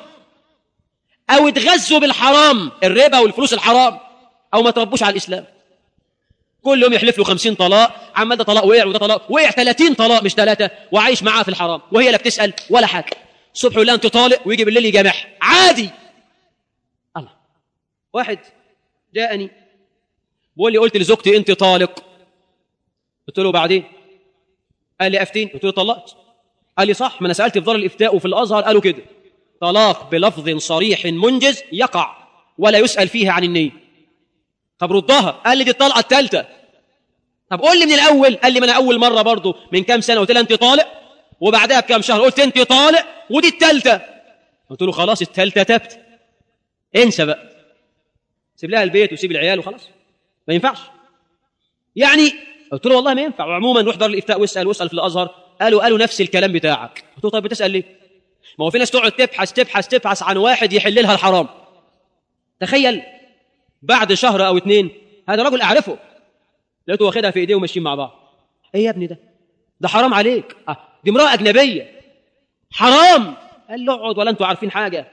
أو اتغذوا بالحرام الربا والفلوس الحرام أو ما تربوش على الإسلام كل يوم يحلف له 50 طلاق عمال ده طلاق وقع وده طلاق وقع 30 طلاق مش ثلاثه وعايش معاه في الحرام وهي لا بتسال ولا حاجه الصبح يقول لها انت طالق ويجي بالليل يجامعها عادي الله واحد جاءني بيقول لي قلت لزوجتي انت طالق قلت له بعدين قال لي افتين قلت له طلقت قال لي صح ما انا سالت في دار الافتاء وفي الازهر قالوا كده طلاق بلفظ صريح منجز يقع ولا يسال فيه عن النيه طب ردها قال لي دي الطلقه الثالثه طب قول لي من الاول قال لي ما انا اول مره برضه من كام سنه قلت لها انت طالق وبعدها بكام شهر قلت انت طالق ودي الثالثه قلت له خلاص الثالثه تبت انسى بقى سيب لها البيت وسيب العيال وخلاص ما ينفعش يعني قلت له والله ما ينفع وعموما روح دار الافتاء واسال واسال في الازهر قالوا قالوا نفس الكلام بتاعك قلت له طيب بتسال ليه ما هو في ناس تقعد تبحث تبحث تبحث عن واحد يحل لها الحرام تخيل بعد شهر او اتنين هذا رجل اعرفه لقيته واخدها في ايديه وماشيين مع بعض ايه يا ابني ده ده حرام عليك آه دي امراه اجنبيه حرام قال له اقعد ولا انتوا عارفين حاجه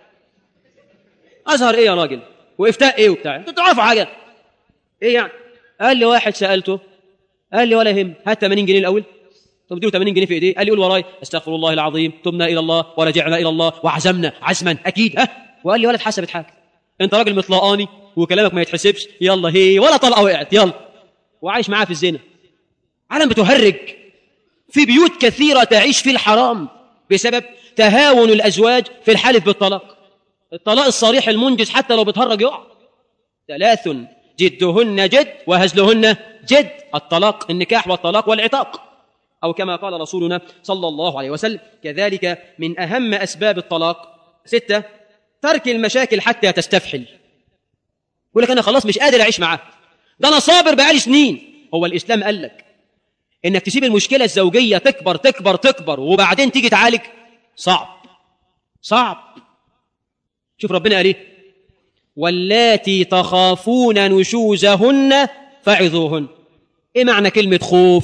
ازهر ايه يا راجل وافتاء ايه وبتاع انتوا تعرفوا حاجه ايه يعني قال لي واحد سالته قال لي ولا يهم هات 80 جنيه الاول طب اديله 80 جنيه في ايديه قال لي قول وراي استغفر الله العظيم تبنا الى الله ورجعنا الى الله وعزمنا عزما اكيد ها وقال لي ولا اتحسبت حاجه انت راجل مطلقاني وكلامك ما يتحسبش يلا هي ولا طلقه وقعت يلا وعايش معاه في الزنا عالم بتهرج في بيوت كثيره تعيش في الحرام بسبب تهاون الازواج في الحلف بالطلاق الطلاق الصريح المنجز حتى لو بتهرج يقع ثلاث جدهن جد وهزلهن جد الطلاق النكاح والطلاق والعتاق أو كما قال رسولنا صلى الله عليه وسلم كذلك من أهم أسباب الطلاق ستة ترك المشاكل حتى تستفحل يقول لك أنا خلاص مش قادر أعيش معاه ده أنا صابر بقالي سنين هو الإسلام قال لك إنك تسيب المشكلة الزوجية تكبر تكبر تكبر وبعدين تيجي تعالج صعب صعب شوف ربنا قال ايه واللاتي تخافون نشوزهن فعظوهن ايه معنى كلمه خوف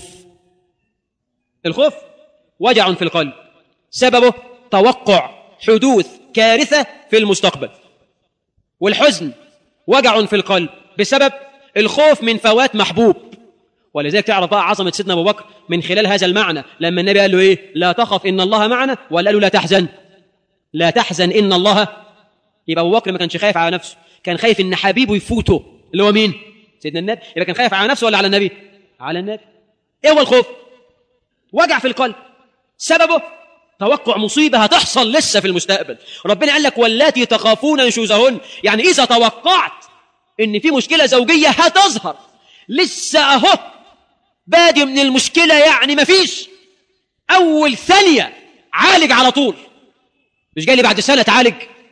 الخوف وجع في القلب سببه توقع حدوث كارثه في المستقبل والحزن وجع في القلب بسبب الخوف من فوات محبوب ولذلك تعرف بقى عظمه سيدنا ابو بكر من خلال هذا المعنى لما النبي قال له ايه لا تخف ان الله معنا ولا قال له لا تحزن لا تحزن ان الله يبقى ابو بكر ما كانش خايف على نفسه كان خايف ان حبيبه يفوته اللي هو مين سيدنا النبي يبقى كان خايف على نفسه ولا على النبي على النبي ايه هو الخوف وجع في القلب سببه توقع مصيبة هتحصل لسه في المستقبل ربنا قال لك واللاتي تخافون نشوزهن يعني إذا توقعت إن في مشكلة زوجية هتظهر لسه أهو بادي من المشكلة يعني مفيش أول ثانية عالج على طول مش جاي لي بعد سنة تعالج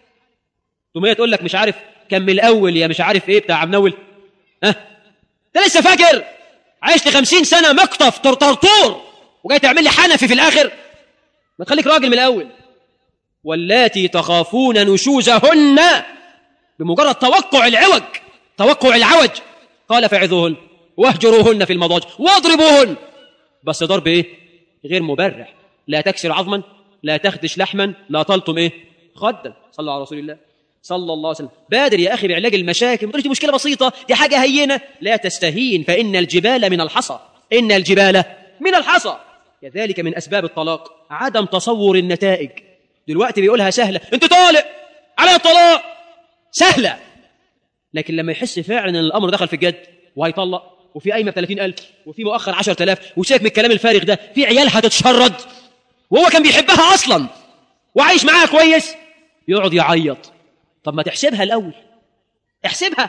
ثم هي تقول لك مش عارف كان من الاول يا مش عارف ايه بتاع منول ها انت لسه فاكر عشت خمسين سنه مقطف طرطرطور وجاي تعمل لي حنفي في الاخر ما تخليك راجل من الاول واللاتي تخافون نشوزهن بمجرد توقع العوج توقع العوج قال فعظوهن واهجروهن في المضاجع واضربوهن بس ضرب ايه غير مبرح لا تكسر عظما لا تخدش لحما لا تلطم ايه خدا صلى على رسول الله صلى الله عليه وسلم بادر يا اخي بعلاج المشاكل ما تقولش دي مشكله بسيطه دي حاجه هينه لا تستهين فان الجبال من الحصى ان الجبال من الحصى كذلك من اسباب الطلاق عدم تصور النتائج دلوقتي بيقولها سهله انت طالق على الطلاق سهله لكن لما يحس فعلا ان الامر دخل في الجد وهيطلق وفي قايمه ب 30000 وفي مؤخر 10000 وسيبك من الكلام الفارغ ده في عيال هتتشرد وهو كان بيحبها اصلا وعايش معاها كويس يقعد يعيط طب ما تحسبها الأول احسبها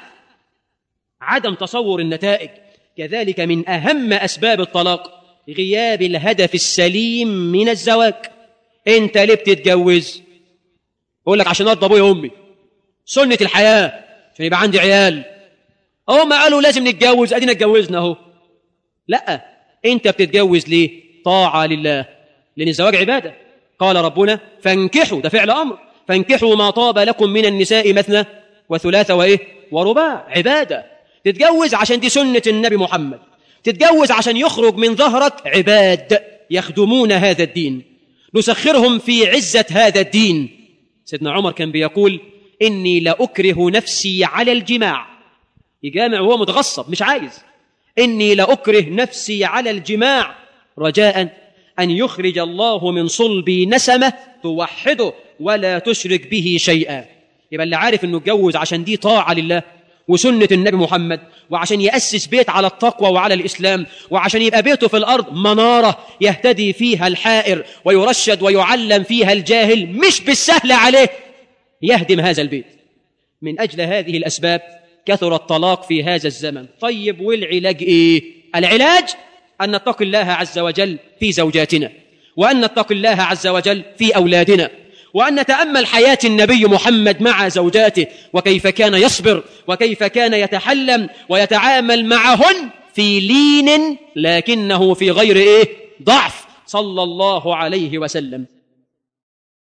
عدم تصور النتائج كذلك من أهم أسباب الطلاق غياب الهدف السليم من الزواج انت ليه بتتجوز اقول لك عشان ارضى ابويا وامي سنه الحياه عشان يبقى عندي عيال هم قالوا لازم نتجوز ادينا اتجوزنا اهو لا انت بتتجوز ليه طاعه لله لان الزواج عباده قال ربنا فانكحوا ده فعل امر فانكحوا ما طاب لكم من النساء مثنى وثلاث وايه ورباع عباده تتجوز عشان دي سنه النبي محمد تتجوز عشان يخرج من ظهرك عباد يخدمون هذا الدين نسخرهم في عزه هذا الدين سيدنا عمر كان بيقول اني لاكره نفسي على الجماع يجامع وهو متغصب مش عايز اني لاكره نفسي على الجماع رجاء ان يخرج الله من صلبي نسمه توحده ولا تشرك به شيئا يبقى اللي عارف انه اتجوز عشان دي طاعه لله وسنه النبي محمد وعشان ياسس بيت على التقوى وعلى الاسلام وعشان يبقى بيته في الارض مناره يهتدي فيها الحائر ويرشد ويعلم فيها الجاهل مش بالسهل عليه يهدم هذا البيت من اجل هذه الاسباب كثر الطلاق في هذا الزمن طيب والعلاج ايه العلاج ان نتقي الله عز وجل في زوجاتنا وان نتقي الله عز وجل في اولادنا وأن نتأمل حياة النبي محمد مع زوجاته وكيف كان يصبر وكيف كان يتحلم ويتعامل معهن في لين لكنه في غير إيه ضعف صلى الله عليه وسلم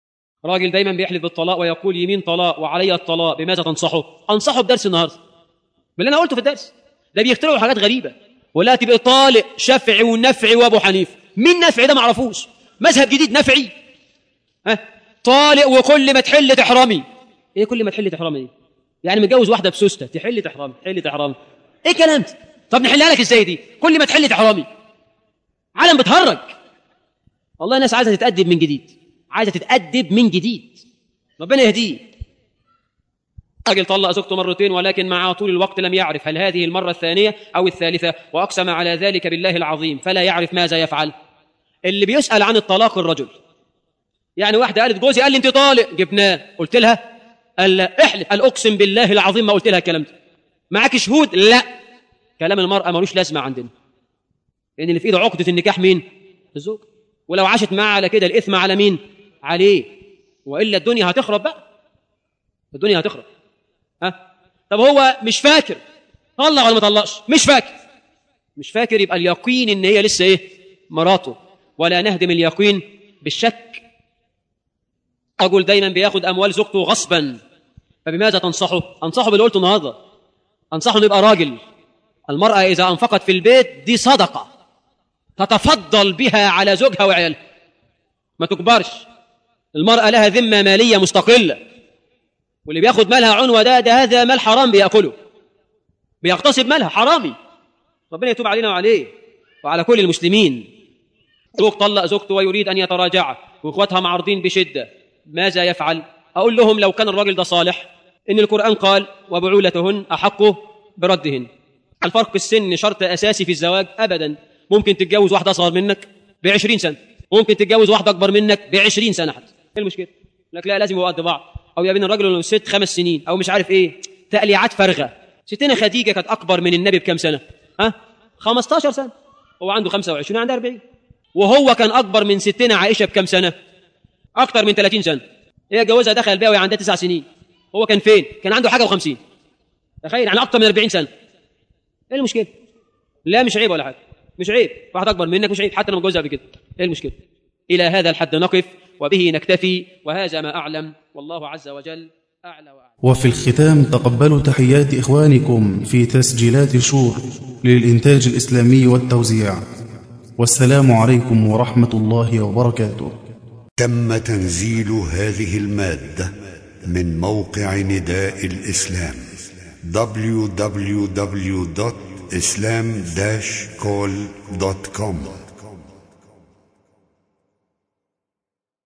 راجل دايما بيحلف بالطلاق ويقول يمين طلاق وعلي الطلاق بماذا تنصحه انصحه بدرس النهارده باللي انا قلته في الدرس ده بيخترعوا حاجات غريبه ولا تبقى طالق شافعي ونفعي وابو حنيفه مين نفعي ده ما اعرفوش مذهب جديد نفعي ها طالق وكل ما تحل تحرمي ايه كل ما تحل تحرمي دي يعني متجوز واحده بسوسته تحل تحرمي تحل تحرمي ايه الكلام ده طب نحلها لك ازاي دي كل ما تحل تحرمي عالم بتهرج والله الناس عايزه تتادب من جديد عايزه تتادب من جديد ربنا يهديه راجل طلق زوجته مرتين ولكن مع طول الوقت لم يعرف هل هذه المره الثانيه او الثالثه واقسم على ذلك بالله العظيم فلا يعرف ماذا يفعل اللي بيسال عن الطلاق الرجل يعني واحده قالت جوزي قال لي انت طالق جبناه قلت لها قال لا احلف قال اقسم بالله العظيم ما قلت لها الكلام ده معاك شهود لا كلام المراه ملوش لازمه عندنا لان اللي في ايده عقده النكاح مين الزوج ولو عاشت معاه على كده الاثم على مين عليه والا الدنيا هتخرب بقى الدنيا هتخرب ها طب هو مش فاكر طلق ولا ما طلقش مش فاكر مش فاكر يبقى اليقين ان هي لسه ايه مراته ولا نهدم اليقين بالشك رجل دايما بياخد اموال زوجته غصبا فبماذا تنصحه انصحه باللي قلته النهارده انصحه انه يبقى راجل المراه اذا انفقت في البيت دي صدقه تتفضل بها على زوجها وعيالها ما تكبرش المراه لها ذمه ماليه مستقله واللي بياخد مالها عنوه ده ده هذا مال حرام بياكله بيغتصب مالها حرامي ربنا يتوب علينا وعليه وعلى كل المسلمين زوج طلق زوجته ويريد ان يتراجع واخواتها معارضين بشده ماذا يفعل اقول لهم لو كان الراجل ده صالح ان القران قال وبعولتهن احق بردهن الفرق السن شرط اساسي في الزواج ابدا ممكن تتجوز واحده اصغر منك ب 20 سنه ممكن تتجوز واحده اكبر منك ب 20 سنه حتى ايه المشكله لك لا لازم يبقوا قد بعض او يا بين الراجل والست خمس سنين او مش عارف ايه تأليعات فارغه ستنا خديجه كانت اكبر من النبي بكام سنه ها 15 سنه هو عنده 25 عنده 40 وهو كان اكبر من ستنا عائشه بكام سنه اكتر من 30 سنه هي جوزها دخل بيها وهي عندها تسع سنين هو كان فين كان عنده حاجه و50 تخيل يعني اكتر من 40 سنه ايه المشكله لا مش عيب ولا حاجه مش عيب واحد اكبر منك مش عيب حتى لو متجوزها قبل كده ايه المشكله الى هذا الحد نقف وبه نكتفي وهذا ما اعلم والله عز وجل اعلى واعلم وفي الختام تقبلوا تحيات إخوانكم في تسجيلات شور للإنتاج الإسلامي والتوزيع والسلام عليكم ورحمة الله وبركاته تم تنزيل هذه المادة من موقع نداء الإسلام www.islam-call.com